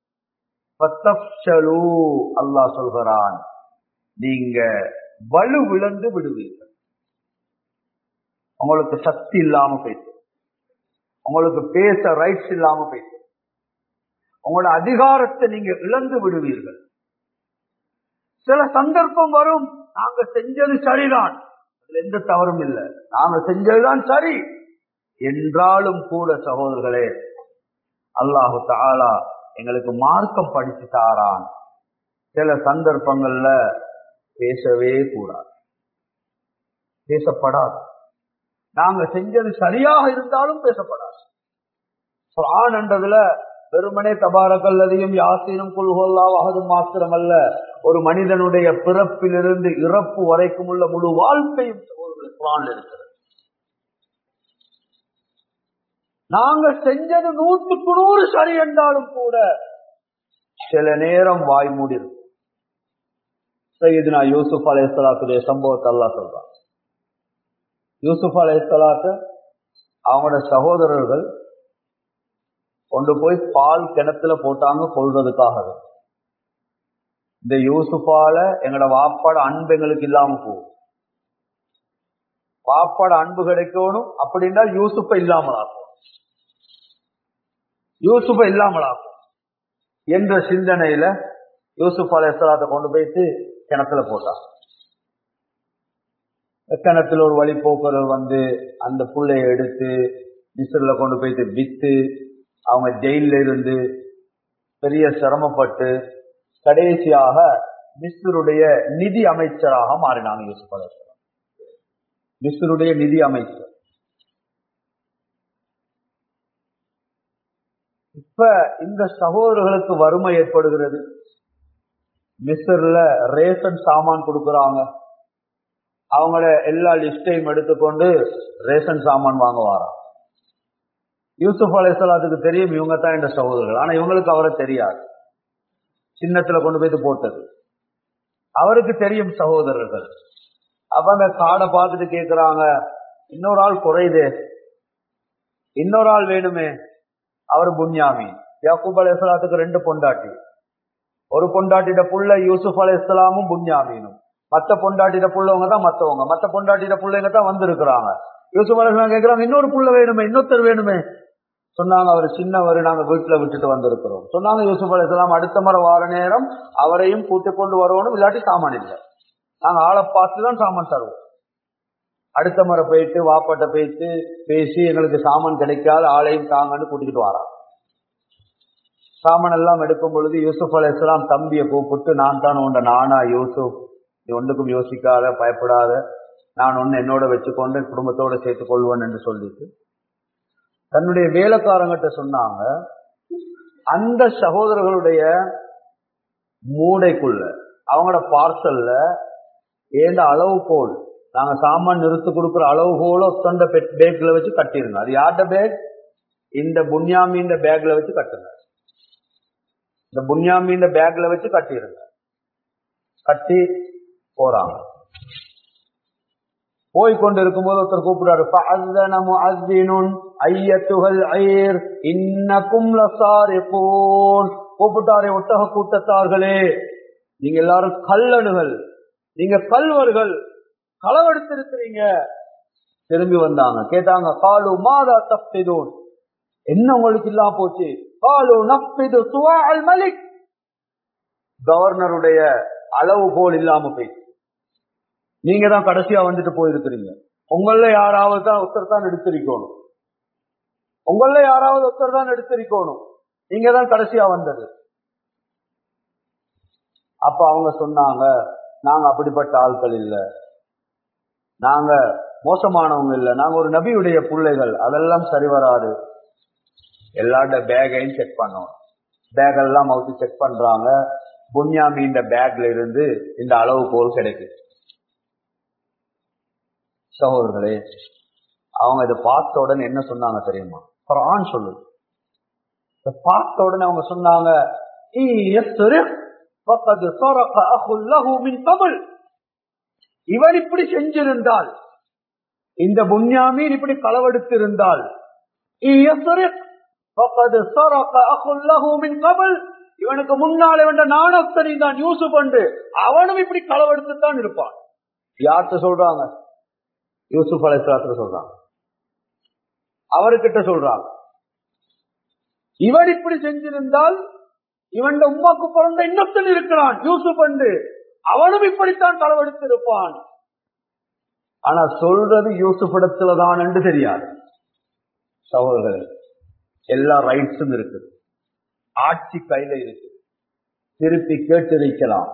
அல்லாஹ் சொல்கிறான் நீங்க வலு விழுந்து விடுவீர்கள் உங்களுக்கு சக்தி இல்லாம போயிட்டு உங்களுக்கு பேச ரைட்ஸ் இல்லாம போயிட்டு உங்களோட அதிகாரத்தை நீங்க இழந்து விடுவீர்கள் சில சந்தர்ப்பம் வரும் நாங்க செஞ்சது சரிதான் அதுல எந்த தவறும் இல்லை நாங்க செஞ்சதுதான் சரி என்றாலும் கூட சகோதரர்களே அல்லாஹு தாலா எங்களுக்கு மார்க்கம் படிச்சு தாரான் சில சந்தர்ப்பங்கள்ல பேசவே கூடாது பேசப்படாது நாங்க செஞ்சது சரியாக இருந்தாலும் பேசப்படாது ஆண் என்றதுல வெறுமனே தபாரக்கல்லதையும் யாசீனும் குல்ஹோல்லா வகதும் மாத்திரம் அல்ல ஒரு மனிதனுடைய பிறப்பிலிருந்து இறப்பு வரைக்கும் உள்ள முழு வாழ்க்கையும் குரான் இருக்கிறது நாங்க செஞ்சது நூற்றுக்கு நூறு சரி என்றாலும் கூட சில நேரம் வாய் மூடி இருக்கும் சையதுனா யூசுப் அலையலாத்துடைய சம்பவத்தை எல்லாம் சொல்றான் யூசுப் அலையலாத்து அவங்களோட சகோதரர்கள் கொண்டு போய் பால் கிணத்துல போட்டாங்க கொள்றதுக்காக இந்த யூசுஃபால எங்கட வாப்பாட அன்பு எங்களுக்கு இல்லாம போகும் வாப்பாட அன்பு கிடைக்கணும் அப்படின்னா யூசுப்ப இல்லாமலாக்கும் யூசுப்ப இல்லாமலாக்கும் என்ற சிந்தனையில யூசுப் அலையலாத்தை கொண்டு போயிட்டு கிணத்துல போட்டாங்க கிணத்துல ஒரு வழிபோக்கர்கள் வந்து அந்த புள்ளைய எடுத்து மிஸ்ரில் கொண்டு போயிட்டு வித்து அவங்க ஜெயில இருந்து பெரிய சிரமப்பட்டு கடைசியாக மிஸ்ருடைய நிதி அமைச்சராக மாறினாங்க யூசுப் அலையாம் மிஸ்ருடைய நிதி அமைச்சர் இப்ப இந்த சகோதரர்களுக்கு வறுமை ஏற்படுகிறது மிஸ்ர்ல ரேஷன் சாமான் கொடுக்கறாங்க அவங்கள எல்லா லிஸ்டையும் எடுத்துக்கொண்டு ரேஷன் சாமான் வாங்க வாரான் யூசுப் அலைசலாத்துக்கு தெரியும் இவங்க தான் இந்த சகோதரர்கள் ஆனா இவங்களுக்கு அவரை தெரியாது சின்னத்துல கொண்டு போய் போட்டது அவருக்கு தெரியும் சகோதரர்கள் அவங்க காடை பார்த்துட்டு கேக்குறாங்க இன்னொரு ஆள் குறையுது இன்னொரு ஆள் வேணுமே அவர் புன்யாமி யாக்கூப் அலைசலாத்துக்கு ரெண்டு பொண்டாட்டி ஒரு பொண்டாட்டிட புள்ள யூசுப் அலைசலாமும் புன்யாமீனும் மத்த பொண்டாட்டிட புள்ளவங்க தான் மத்தவங்க மத்த பொண்டாட்டிட பிள்ளைங்க தான் வந்திருக்கிறாங்க யூசுப் அலைசலாம் கேக்குறாங்க இன்னொரு புள்ள வேணுமே இன்னொருத்தர் வேணுமே சொன்னாங்க அவர் சின்னவர் நாங்க வீட்டுல விட்டுட்டு வந்திருக்கிறோம் சொன்னாங்க யூசுப் அலிஸ்லாம் அடுத்த முறை வார நேரம் அவரையும் கூட்டிக் கொண்டு வரணும் இல்லாட்டி சாமான் இல்லை நாங்க ஆளை பார்த்து தான் சாமான் தருவோம் அடுத்த முறை போயிட்டு வாப்பாட்ட போயிட்டு பேசி எங்களுக்கு சாமான் கிடைக்காத ஆளையும் தாங்கன்னு கூட்டிக்கிட்டு வரான் சாமான் எல்லாம் எடுக்கும் பொழுது யூசுப் அலிஸ்லாம் தம்பியை கூப்பிட்டு நான் தான் உண்ட நானா யூசுப் நீ ஒன்றுக்கும் யோசிக்காத பயப்படாத நான் ஒன்னு என்னோட வச்சுக்கொண்டு குடும்பத்தோட சேர்த்துக் கொள்வேன் என்று சொல்லிட்டு தன்னுடைய வேலைக்காரங்கிட்ட சொன்னாங்க அந்த சகோதரர்களுடைய மூடைக்குள்ள அவங்களோட பார்சல்ல ஏந்த அளவு போல் நாங்க சாமான் நிறுத்து கொடுக்குற அளவு போல சொந்த பேக்ல வச்சு கட்டிருங்க அது யார்ட பேக் இந்த புன்யாமீன் பேக்ல வச்சு கட்டுங்க இந்த புன்யாமீன் பேக்ல வச்சு கட்டிருங்க கட்டி போறாங்க போய் கொண்டு இருக்கும்போது ஒருத்தர் கூப்பிடுறாரு فَأَذَّنَ مُؤَذِّنٌ أَيَّتُهَا الْعِيرُ إِنَّكُمْ لَصَارِقُونَ கூப்பிட்டாரே ஒட்டக கூட்டத்தார்களே நீங்க எல்லாரும் கல்லணுகள் நீங்க கல்வர்கள் களவெடுத்திருக்கிறீங்க திரும்பி வந்தாங்க கேட்டாங்க காலு மாதா தப்பிதூன் என்ன உங்களுக்கு இல்லாம போச்சு காலு நப்பிது சுவா அல் மலிக் கவர்னருடைய அளவு போல் இல்லாம போயிடுச்சு நீங்க தான் கடைசியா வந்துட்டு போயிருக்கிறீங்க உங்கள யாராவது தான் ஒருத்தர் தான் எடுத்திருக்கணும் உங்கள யாராவது ஒருத்தர் தான் எடுத்திருக்கணும் நீங்க தான் கடைசியா வந்தது அப்ப அவங்க சொன்னாங்க நாங்க அப்படிப்பட்ட ஆட்கள் இல்ல நாங்க மோசமானவங்க இல்ல நாங்க ஒரு நபியுடைய பிள்ளைகள் அதெல்லாம் சரி வராது எல்லாரோட பேகையும் செக் பண்ணோம் பேக் எல்லாம் அவுத்து செக் பண்றாங்க புன்யாமி இந்த பேக்ல இருந்து இந்த அளவு போல் கிடைக்குது சகோதரர்களே அவங்க இதை பார்த்த உடனே என்ன சொன்னாங்க தெரியுமா குரான் சொல்லுது இதை பார்த்த உடனே அவங்க சொன்னாங்க இவர் இப்படி செஞ்சிருந்தால் இந்த புன்யாமீன் இப்படி களவெடுத்திருந்தால் இவனுக்கு முன்னாலே வந்த நாணத்தனை தான் யூஸ் பண்ணு அவனும் இப்படி களவெடுத்துத்தான் இருப்பான் யார்கிட்ட சொல்றாங்க யூசுப் அலைஸ்லாத்துல சொல்றாங்க அவர்கிட்ட சொல்றாங்க இவர் இப்படி செஞ்சிருந்தால் இவன் உமாக்கு பிறந்த இன்னொத்தன் இருக்கிறான் யூசுப் என்று அவனும் இப்படித்தான் களவெடுத்திருப்பான் ஆனா சொல்றது யூசுப் இடத்துலதான் என்று தெரியாது சகோதரர்களே எல்லா ரைட்ஸும் இருக்குது ஆட்சி கையில இருக்கு திருப்பி கேட்டு வைக்கலாம்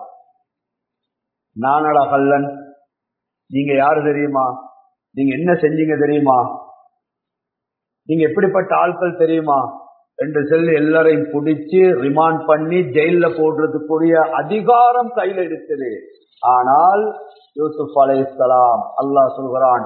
நானடா கல்லன் நீங்க யாரு தெரியுமா நீங்க என்ன செஞ்சீங்க தெரியுமா நீங்க எப்படிப்பட்ட ஆட்கள் தெரியுமா என்று சொல்லி எல்லாரையும் பிடிச்சு ரிமாண்ட் பண்ணி ஜெயில போடுறதுக்குரிய அதிகாரம் கையில இருக்குது ஆனால் யூசுப் அலை இஸ்லாம் அல்லாஹ் சொல்கிறான்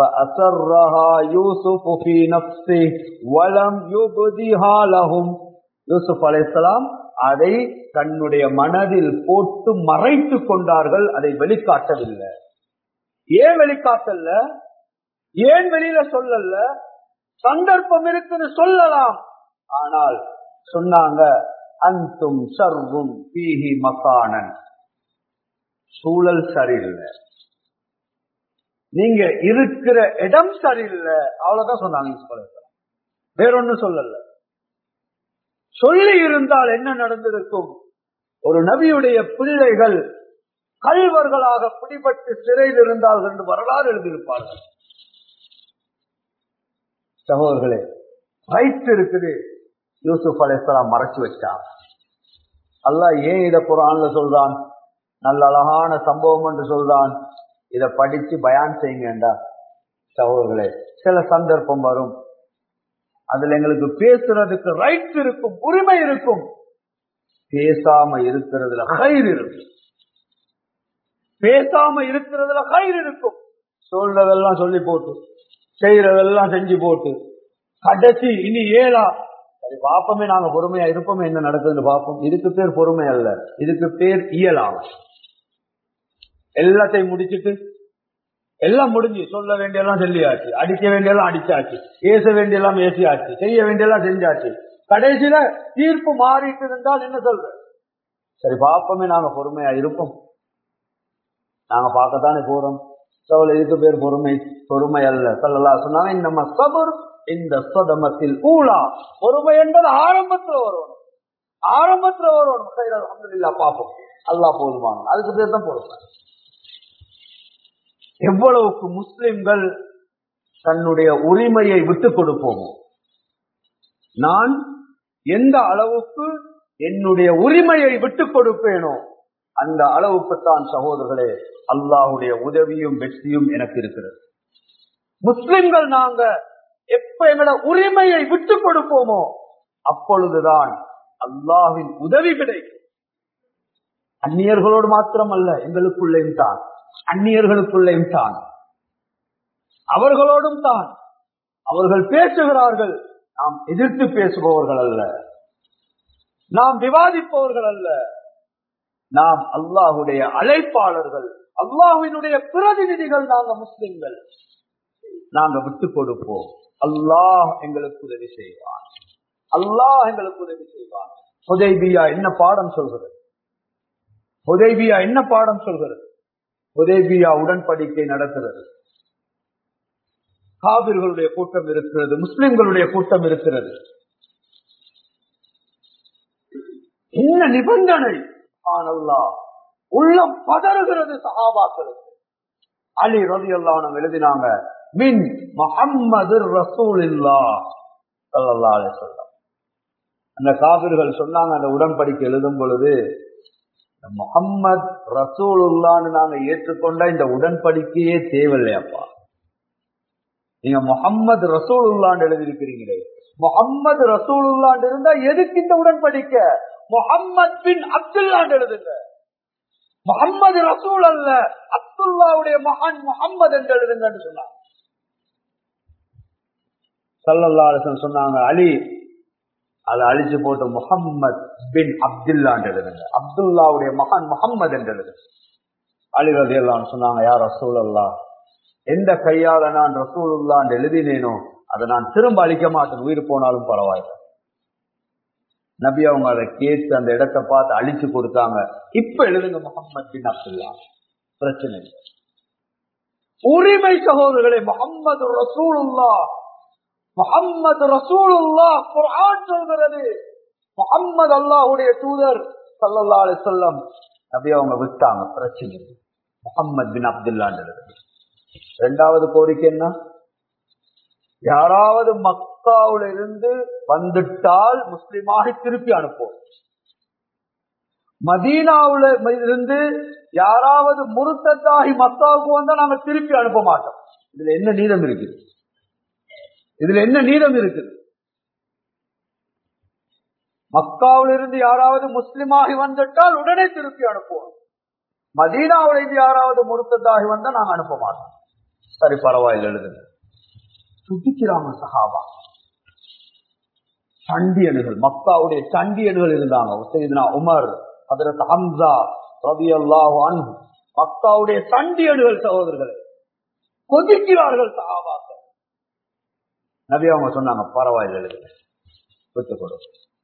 யூசுப் அலை இஸ்லாம் அதை தன்னுடைய மனதில் போட்டு மறைத்து கொண்டார்கள் அதை வெளிக்காட்டவில்லை ஏன் வெளிக்காட்டல்ல ஏன் வெளியில சொல்லல சந்தர்ப்பம் இருக்குன்னு சொல்லலாம் ஆனால் சொன்னாங்க அந்தும் சர்வும் பீஹி மக்கானன் சூழல் சரியில்லை நீங்க இருக்கிற இடம் சரியில்லை அவ்வளவுதான் சொன்னாங்க வேறொன்னு சொல்லல சொல்லி இருந்தால் என்ன நடந்திருக்கும் ஒரு நபியுடைய பிள்ளைகள் கல்வர்களாக பிடிபட்டு சிறையில் இருந்தார்கள் என்று வரலாறு எழுதியிருப்பார்கள் சகோதரர்களே ரைட் இருக்குது யூசுப் அலிஸ்லாம் மறைச்சு வச்சான் அல்லா ஏன் இத குரான்ல சொல்றான் நல்ல அழகான சம்பவம் என்று சொல்றான் இத படிச்சு பயான் செய்யுங்கண்டா சகோதரர்களே சில சந்தர்ப்பம் வரும் அதுல எங்களுக்கு பேசுறதுக்கு ரைட் இருக்கும் உரிமை இருக்கும் பேசாம இருக்கிறதுல கயிறு இருக்கும் பேசாம இருக்கிறதுல கயிறு இருக்கும் சொல்றதெல்லாம் சொல்லி போட்டு செய்யறதெல்லாம் செஞ்சு போட்டு கடைசி இனி ஏழா சரி பாப்பமே நாங்க பொறுமையா இருப்போமே என்ன நடக்குதுன்னு பார்ப்போம் இதுக்கு பேர் பொறுமை அல்ல இதுக்கு பேர் இயலாம் எல்லாத்தையும் முடிச்சிட்டு எல்லாம் முடிஞ்சு சொல்ல வேண்டியெல்லாம் சொல்லியாச்சு அடிக்க வேண்டியெல்லாம் அடிச்சாச்சு ஏச வேண்டியெல்லாம் ஏசியாச்சு செய்ய வேண்டியெல்லாம் செஞ்சாச்சு கடைசியில தீர்ப்பு மாறிட்டு இருந்தால் என்ன சொல்ற சரி பாப்பமே நாங்க பொறுமையா இருப்போம் நாங்க பார்க்கத்தானே போறோம் சோழ இதுக்கு பேர் பொறுமை பொறுமை அல்ல சொல்லலா சொன்னாங்க நம்ம சபர் இந்த சதமத்தில் ஊழா பொறுமை என்பது ஆரம்பத்துல வரணும் ஆரம்பத்துல வரணும் அஹமதுல்லா பார்ப்போம் அல்லா போதுமான அதுக்கு பேர் தான் பொறுமை எவ்வளவுக்கு முஸ்லிம்கள் தன்னுடைய உரிமையை விட்டுக் கொடுப்போமோ நான் எந்த அளவுக்கு என்னுடைய உரிமையை விட்டுக் கொடுப்பேனோ அந்த அளவுக்குத்தான் சகோதரர்களே அல்லாஹுடைய உதவியும் வெற்றியும் எனக்கு இருக்கிறது முஸ்லிம்கள் நாங்க எப்ப எங்களோட உரிமையை விட்டுக் கொடுப்போமோ அப்பொழுதுதான் அல்லாஹின் உதவி கிடைக்கும் அந்நியர்களோடு மாத்திரமல்ல எங்களுக்குள்ளேயும் தான் அந்நியர்களுக்குள்ளேயும் தான் அவர்களோடும் தான் அவர்கள் பேசுகிறார்கள் நாம் எதிர்த்து பேசுபவர்கள் அல்ல நாம் விவாதிப்பவர்கள் அல்ல நாம் அல்லாஹுடைய அழைப்பாளர்கள் அல்லாஹுவினுடைய பிரதிநிதிகள் நாங்க முஸ்லிம்கள் நாங்க விட்டு கொடுப்போம் அல்லாஹ் எங்களுக்கு உதவி செய்வான் அல்லாஹ் எங்களுக்கு உதவி செய்வான் ஹுதைபியா என்ன பாடம் சொல்கிறது ஹுதைபியா என்ன பாடம் சொல்கிறது ஹுதைபியா உடன்படிக்கை நடக்கிறது காவிர்களுடைய கூட்டம் இருக்கிறது முஸ்லிம்களுடைய கூட்டம் இருக்கிறது என்ன நிபந்தனை ஆனல்லா உள்ளம் பதறுகிறது சஹாபாக்களுக்கு அலி ரவி அல்லாஹ் எழுதினாங்க மின் முஹம்மது ரசூல் இல்லா சல்லா அலி சொல்லம் அந்த காவிர்கள் சொன்னாங்க அந்த உடன்படிக்கை எழுதும் பொழுது முகம்மது ரசூலுல்லான்னு நாங்க ஏற்றுக்கொண்ட இந்த உடன்படிக்கையே தேவையில்லையாப்பா நீங்க முகம்மது ரசூலுல்லான்னு எழுதியிருக்கிறீங்களே முகம்மது ரசூலுல்லான்னு இருந்தா எதுக்கு இந்த உடன்படிக்கை முகம்மது பின் அப்துல்லான்னு எழுதுங்க முகம்மது ரசூல் அல்ல அப்துல்லாவுடைய மகான் முகம்மது என்று எழுதுங்கன்னு சொன்னாங்க சல்லல்லா சொன்னாங்க அலி அதை அழிச்சு போட்டு முகம்மது பின் அப்துல்லான்னு எழுதுங்க அப்துல்லாவுடைய மகான் முகம்மது என்று எழுதுங்க அலி ரதி எல்லாம் சொன்னாங்க யார் ரசூல் அல்லா எந்த கையால நான் ரசூலுல்லான்னு எழுதினேனோ அதை நான் திரும்ப அழிக்க மாட்டேன் உயிர் போனாலும் பரவாயில்ல நபி அவங்க அதை கேட்டு அந்த இடத்தை பார்த்து அழிச்சு கொடுத்தாங்க இப்ப எழுதுங்க முகம்மது பின் அப்துல்லா பிரச்சனை இல்லை உரிமை சகோதரர்களே முகம்மது ரசூலுல்லா முகம்மது ரசூலுல்லா குர்ஆன் சொல்கிறது முகம்மது அல்லாஹுடைய தூதர் சல்லல்லா அலி சொல்லம் நபி அவங்க விட்டாங்க பிரச்சனை முகம்மது பின் அப்துல்லான்றது ரெண்டாவது கோரிக்கை என்ன யாராவது மக்காவுல இருந்து வந்துட்டால் முஸ்லிமாக திருப்பி அனுப்புவோம் மதீனாவுல இருந்து யாராவது முருத்தத்தாகி மக்காவுக்கு வந்தா நாங்க திருப்பி அனுப்ப மாட்டோம் இதுல என்ன நீதம் இருக்குது இதுல என்ன நீதம் இருக்குது மக்காவில் இருந்து யாராவது முஸ்லிமாகி வந்துட்டால் உடனே திருப்பி அனுப்புவோம் மதீனாவில் இருந்து யாராவது முருத்ததாகி வந்தா நாங்க அனுப்ப மாட்டோம் சரி பரவாயில்ல எழுதுங்க துடிக்கிறாங்க சஹாபா சண்டியனுகள் மக்காவுடைய சண்டியனுகள் இருந்தாங்க செய்தனா உமர் அதற்கு ஹம்சா ரவி அல்லாஹ் மக்காவுடைய சண்டியனுகள் சகோதரர்களே கொதிக்கிறார்கள் சஹாபாக்கள் நபி அவங்க சொன்னாங்க பரவாயில்ல எழுதுங்க விட்டுக் கொடு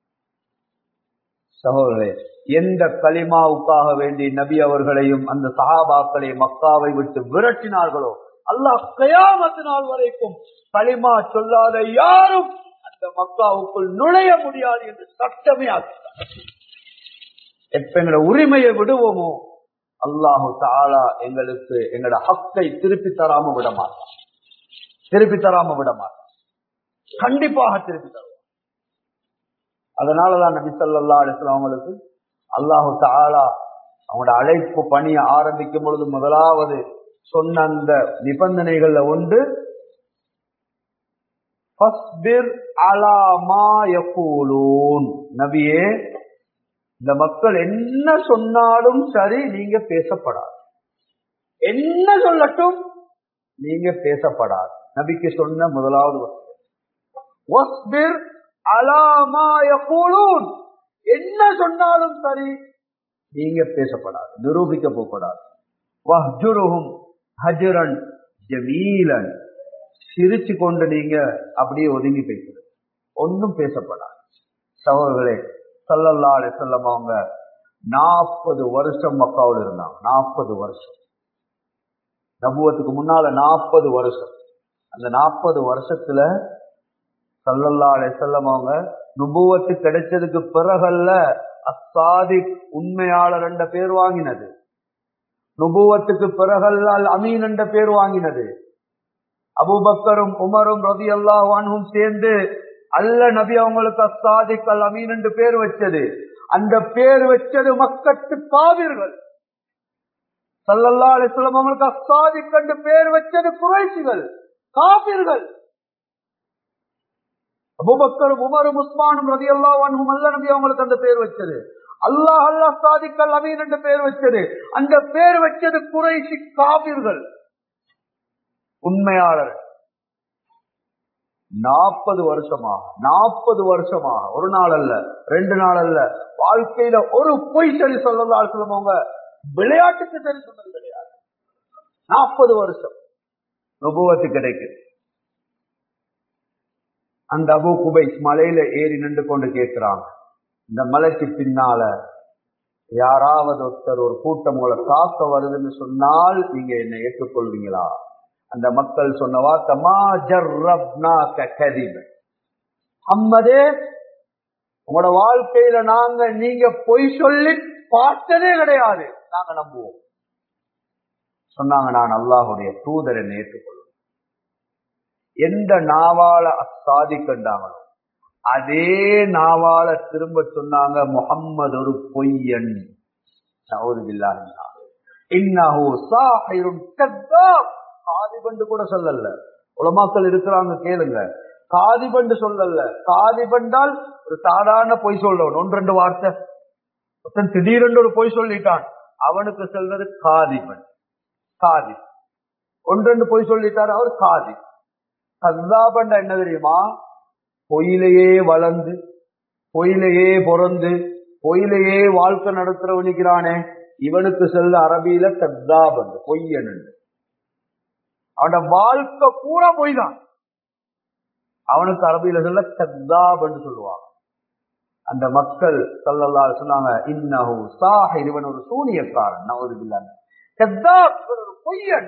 சகோதரே எந்த களிமாவுக்காக வேண்டி நபி அவர்களையும் அந்த சஹாபாக்களையும் மக்காவை விட்டு விரட்டினார்களோ அல்லாஹ் கயாமத்து நாள் வரைக்கும் களிமா சொல்லாத யாரும் அந்த மக்காவுக்குள் நுழைய முடியாது என்று சட்டமே ஆக்கினார் எப்ப எங்களோட உரிமையை விடுவோமோ அல்லாஹு தாலா எங்களுக்கு எங்களோட ஹக்கை திருப்பி தராம விட மாட்டான் திருப்பி தராம விட மாட்டான் கண்டிப்பாக திருப்பி தருவோம் அதனாலதான் நபி சொல்லா அலிஸ்லாம் அவங்களுக்கு அல்லாஹு தாலா அவங்களோட அழைப்பு பணியை ஆரம்பிக்கும் பொழுது முதலாவது சொன்ன அந்த நிபந்தனைகள்ல ஒன்று நபியே இந்த மக்கள் என்ன சொன்னாலும் சரி நீங்க பேசப்படாது என்ன சொல்லட்டும் நீங்க பேசப்படாது நபிக்கு சொன்ன முதலாவது என்ன சொன்னாலும் சரி நீங்க பேசப்படாது நிரூபிக்க போகப்படாது வஹ்ஜுருஹும் ஹஜரன் ஜமீலன் சிரிச்சு கொண்டு நீங்க அப்படியே ஒதுங்கி பேசுறது ஒன்னும் பேசப்படாது சகோதரர்களே சல்லல்லா அலி சொல்லம் அவங்க நாற்பது வருஷம் மக்காவில் இருந்தாங்க நாற்பது வருஷம் நபுவத்துக்கு முன்னால நாற்பது வருஷம் அந்த நாற்பது வருஷத்துல சல்லல்லா அலி சொல்லம் அவங்க நுபுவத்து கிடைச்சதுக்கு பிறகல்ல அசாதிக் உண்மையாளர் என்ற பேர் வாங்கினது நுபுவத்துக்கு பிறகல்லால் அமீன் என்ற பேர் வாங்கினது அபுபக்கரும் உமரும் ரவி அல்லாஹானும் சேர்ந்து அல்ல நபி அவங்களுக்கு அசாதிக் அல் அமீன் என்று பேர் வச்சது அந்த பேர் வச்சது மக்கட்டு காவிர்கள் சல்லல்லா அலிஸ்லாம் அவங்களுக்கு அசாதிக் என்று பேர் வச்சது குறைசிகள் காவிர்கள் அபுபக்கரும் உமரும் உஸ்மானும் ரதி அல்லாஹானும் அல்ல நபி அவங்களுக்கு அந்த பேர் வச்சது அல்லாஹ் அல்லாஹ் சாதிக்கல் அமீன் என்ற பேர் வச்சது அந்த பேர் வச்சது குறைசி காவிர்கள் உண்மையாளர் நாற்பது வருஷமா நாற்பது வருஷமா ஒரு நாள் அல்ல ரெண்டு நாள் அல்ல வாழ்க்கையில ஒரு பொய் சரி சொல்லலாம் சொல்லுவாங்க விளையாட்டுக்கு சரி சொன்னது கிடையாது நாற்பது வருஷம் நுபுவத்து கிடைக்குது அந்த அபு குபைஸ் மலையில ஏறி நின்று கொண்டு கேட்கிறாங்க இந்த மலைக்கு பின்னால யாராவது ஒருத்தர் ஒரு கூட்டம் உங்களை தாக்க வருதுன்னு சொன்னால் நீங்க என்னை ஏற்றுக்கொள்வீங்களா அந்த மக்கள் சொன்ன வார்த்தை அம்மதே உங்களோட வாழ்க்கையில நாங்க நீங்க பொய் சொல்லி பார்த்ததே கிடையாது நாங்க நம்புவோம் சொன்னாங்க நான் அல்லாஹுடைய தூதரை ஏற்றுக்கொள்வோம் எந்த நாவால சாதிக்கின்றாங்களோ அதே நாவால திரும்ப சொன்னாங்க முகம்மது ஒரு பொய்யன் காதிபண்டு கூட சொல்லல உலமாக்கள் இருக்கிறாங்க கேளுங்க காதிபண்டு சொல்லல காதிபண்டால் ஒரு சாதாரண பொய் சொல்றவன் ஒன்று ரெண்டு வார்த்தை ஒருத்தன் திடீரென்று ஒரு பொய் சொல்லிட்டான் அவனுக்கு சொல்றது காதிபன் காதி ஒன்றெண்டு பொய் சொல்லிட்டார் அவர் காதி கல்லாபண்ட என்ன தெரியுமா பொயிலையே வளர்ந்து பொயிலையே பிறந்து பொயிலையே வாழ்க்கை நடத்துறவனிக்கிறானே இவனுக்கு செல்ல அரபியில கத்தாபன் பொய்யன் அவனோட வாழ்க்கை பூரா பொய் தான் அவனுக்கு அரபியில சொல்ல கத்தாபன் சொல்லுவாங்க அந்த மக்கள் சொல்லலா சொன்னாங்க இன்னஹு சாஹிர் இவன் ஒரு சூனியக்காரன் நவருபில்லான் கத்தாப் இவன் ஒரு பொய்யன்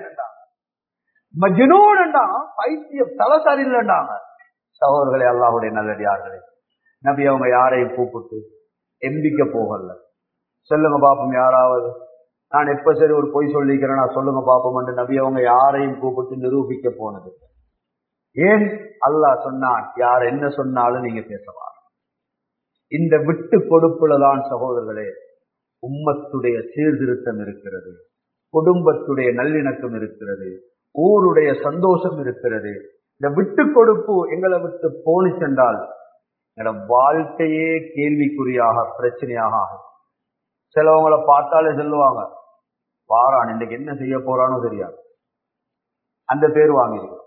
மஜ்னூன் பைத்தியம் தலை சரியில்லைண்டாங்க சகோதரர்களே அல்லாஹுடைய நல்லடியார்களே நபி அவங்க யாரையும் கூப்பிட்டு எம்பிக்க போகல சொல்லுங்க பாப்போம் யாராவது நான் எப்ப சரி ஒரு பொய் சொல்லிக்கிறேன் நான் சொல்லுங்க பாப்போம் என்று நபி அவங்க யாரையும் கூப்பிட்டு நிரூபிக்க போனது ஏன் அல்லாஹ் சொன்னான் யார் என்ன சொன்னாலும் நீங்க பேசலாம் இந்த விட்டு கொடுப்புல தான் சகோதரர்களே உம்மத்துடைய சீர்திருத்தம் இருக்கிறது குடும்பத்துடைய நல்லிணக்கம் இருக்கிறது ஊருடைய சந்தோஷம் இருக்கிறது இந்த விட்டு கொடுப்பு எங்களை விட்டு போனி சென்றால் எங்களோட வாழ்க்கையே கேள்விக்குறியாக பிரச்சனையாக ஆகும் சிலவங்களை பார்த்தாலே சொல்லுவாங்க வாரான் இன்னைக்கு என்ன செய்ய போறானோ தெரியாது அந்த பேர் வாங்கிருக்கோம்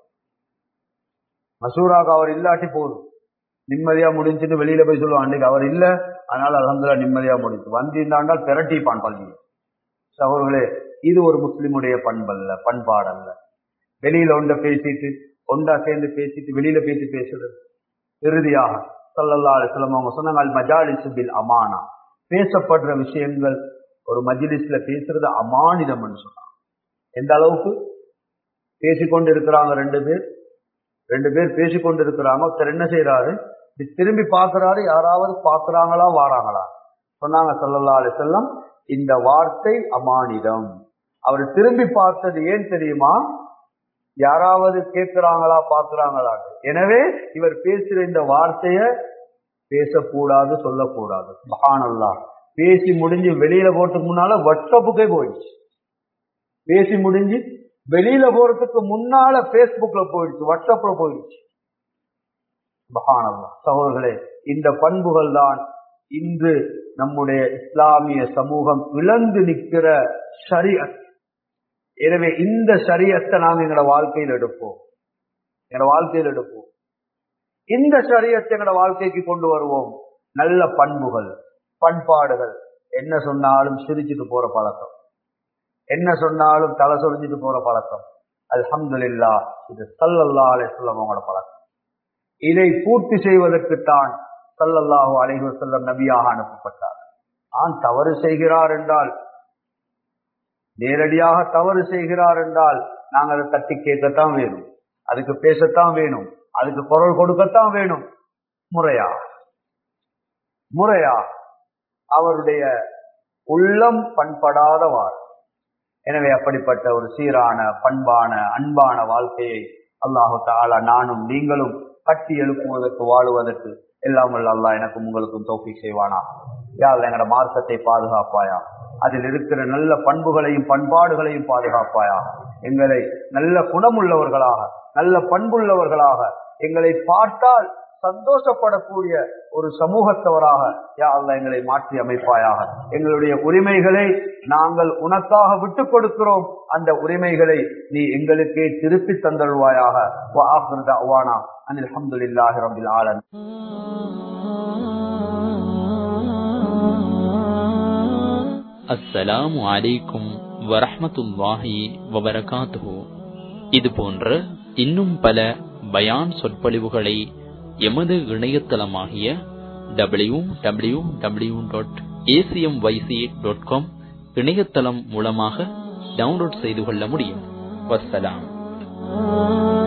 மசூராக்கு அவர் இல்லாட்டி போதும் நிம்மதியா முடிஞ்சுட்டு வெளியில போய் சொல்லுவான் அன்னைக்கு அவர் இல்ல அதனால அலமதுல நிம்மதியா முடிஞ்சு வந்திருந்தாண்டால் திரட்டிப்பான் பள்ளியை சகோதரர்களே இது ஒரு முஸ்லிமுடைய பண்பல்ல பண்பாடல்ல வெளியில ஒண்ட பேசிட்டு ஒண்டா சேர்ந்து பேசிட்டு வெளியில பேசி பேசுறது இறுதியாக சல்லல்லா அலிஸ்லாம் அவங்க சொன்னாங்க மஜாலிசுபில் அமானா பேசப்படுற விஷயங்கள் ஒரு மஜிலிஸ்ல பேசுறது அமானிதம் சொன்னாங்க எந்த அளவுக்கு பேசிக்கொண்டு இருக்கிறாங்க ரெண்டு பேர் ரெண்டு பேர் பேசிக்கொண்டு இருக்கிறாங்க ஒருத்தர் என்ன செய்யறாரு திரும்பி பாக்குறாரு யாராவது பாக்குறாங்களா வாராங்களா சொன்னாங்க சல்லல்லா அலிசல்லம் இந்த வார்த்தை அமானிதம் அவர் திரும்பி பார்த்தது ஏன் தெரியுமா யாராவது கேட்கிறாங்களா பாக்குறாங்களா எனவே இவர் பேசுற இந்த வார்த்தைய பேசக்கூடாது சொல்லக்கூடாது மகானல்லா பேசி முடிஞ்சு வெளியில போறதுக்கு முன்னால வாட்ஸ்அப்புக்கே போயிடுச்சு பேசி முடிஞ்சு வெளியில போறதுக்கு முன்னால பேஸ்புக்ல போயிடுச்சு வாட்ஸ்அப்ல போயிடுச்சு மகானல்லா சகோதரர்களே இந்த பண்புகள் தான் இன்று நம்முடைய இஸ்லாமிய சமூகம் இழந்து நிற்கிற ஷரியத் எனவே இந்த சரியத்தை நாங்க எங்களோட வாழ்க்கையில் எடுப்போம் எங்களோட வாழ்க்கையில் எடுப்போம் இந்த சரியத்தை எங்களோட வாழ்க்கைக்கு கொண்டு வருவோம் நல்ல பண்புகள் பண்பாடுகள் என்ன சொன்னாலும் சிரிச்சுட்டு போற பழக்கம் என்ன சொன்னாலும் தலை சொரிஞ்சிட்டு போற பழக்கம் அல்ஹம்துலில்லா இது சல்லல்லா அலிஸ்லாம் அவங்களோட பழக்கம் இதை பூர்த்தி செய்வதற்குத்தான் சல்லல்லாஹு அலைஹி செல்லம் நபியாக அனுப்பப்பட்டார் ஆண் தவறு செய்கிறார் என்றால் நேரடியாக தவறு செய்கிறார் என்றால் நாங்கள் அதை தட்டி கேட்கத்தான் வேணும் அதுக்கு பேசத்தான் வேணும் அதுக்கு குரல் கொடுக்கத்தான் வேணும் முறையா முறையா அவருடைய உள்ளம் பண்படாதவாறு எனவே அப்படிப்பட்ட ஒரு சீரான பண்பான அன்பான வாழ்க்கையை அல்லாஹு தாலா நானும் நீங்களும் கட்டி எழுப்புவதற்கு வாழுவதற்கு எல்லாம் வல்ல அல்லாஹ் எனக்கும் உங்களுக்கும் தோப்பி செய்வானா யார் எங்களோட மார்க்கத்தை பாதுகாப்பாயா அதில் இருக்கிற நல்ல பண்புகளையும் பண்பாடுகளையும் பாதுகாப்பாயா எங்களை நல்ல குணமுள்ளவர்களாக நல்ல பண்புள்ளவர்களாக எங்களை பார்த்தால் சந்தோஷப்படக்கூடிய ஒரு சமூகத்தவராக யா அல்லா எங்களை மாற்றி அமைப்பாயாக எங்களுடைய உரிமைகளை நாங்கள் உனக்காக விட்டுக் கொடுக்கிறோம் அந்த உரிமைகளை நீ எங்களுக்கே திருப்பி தந்தருவாயாக அனில் அஹமதுல்லாஹி ரபில் ஆலன் அஸ்ஸலாமு அலைக்கும் வரஹமத்துல்லாஹி வபரகாத்துஹு இது போன்ற இன்னும் பல பயான் சொற்பொழிவுகளை எமது இணையதளமாகிய W W W dot ACM YC dot com இணையதளம் மூலமாக டவுன்லோட் செய்து கொள்ள முடியும் வசலாம்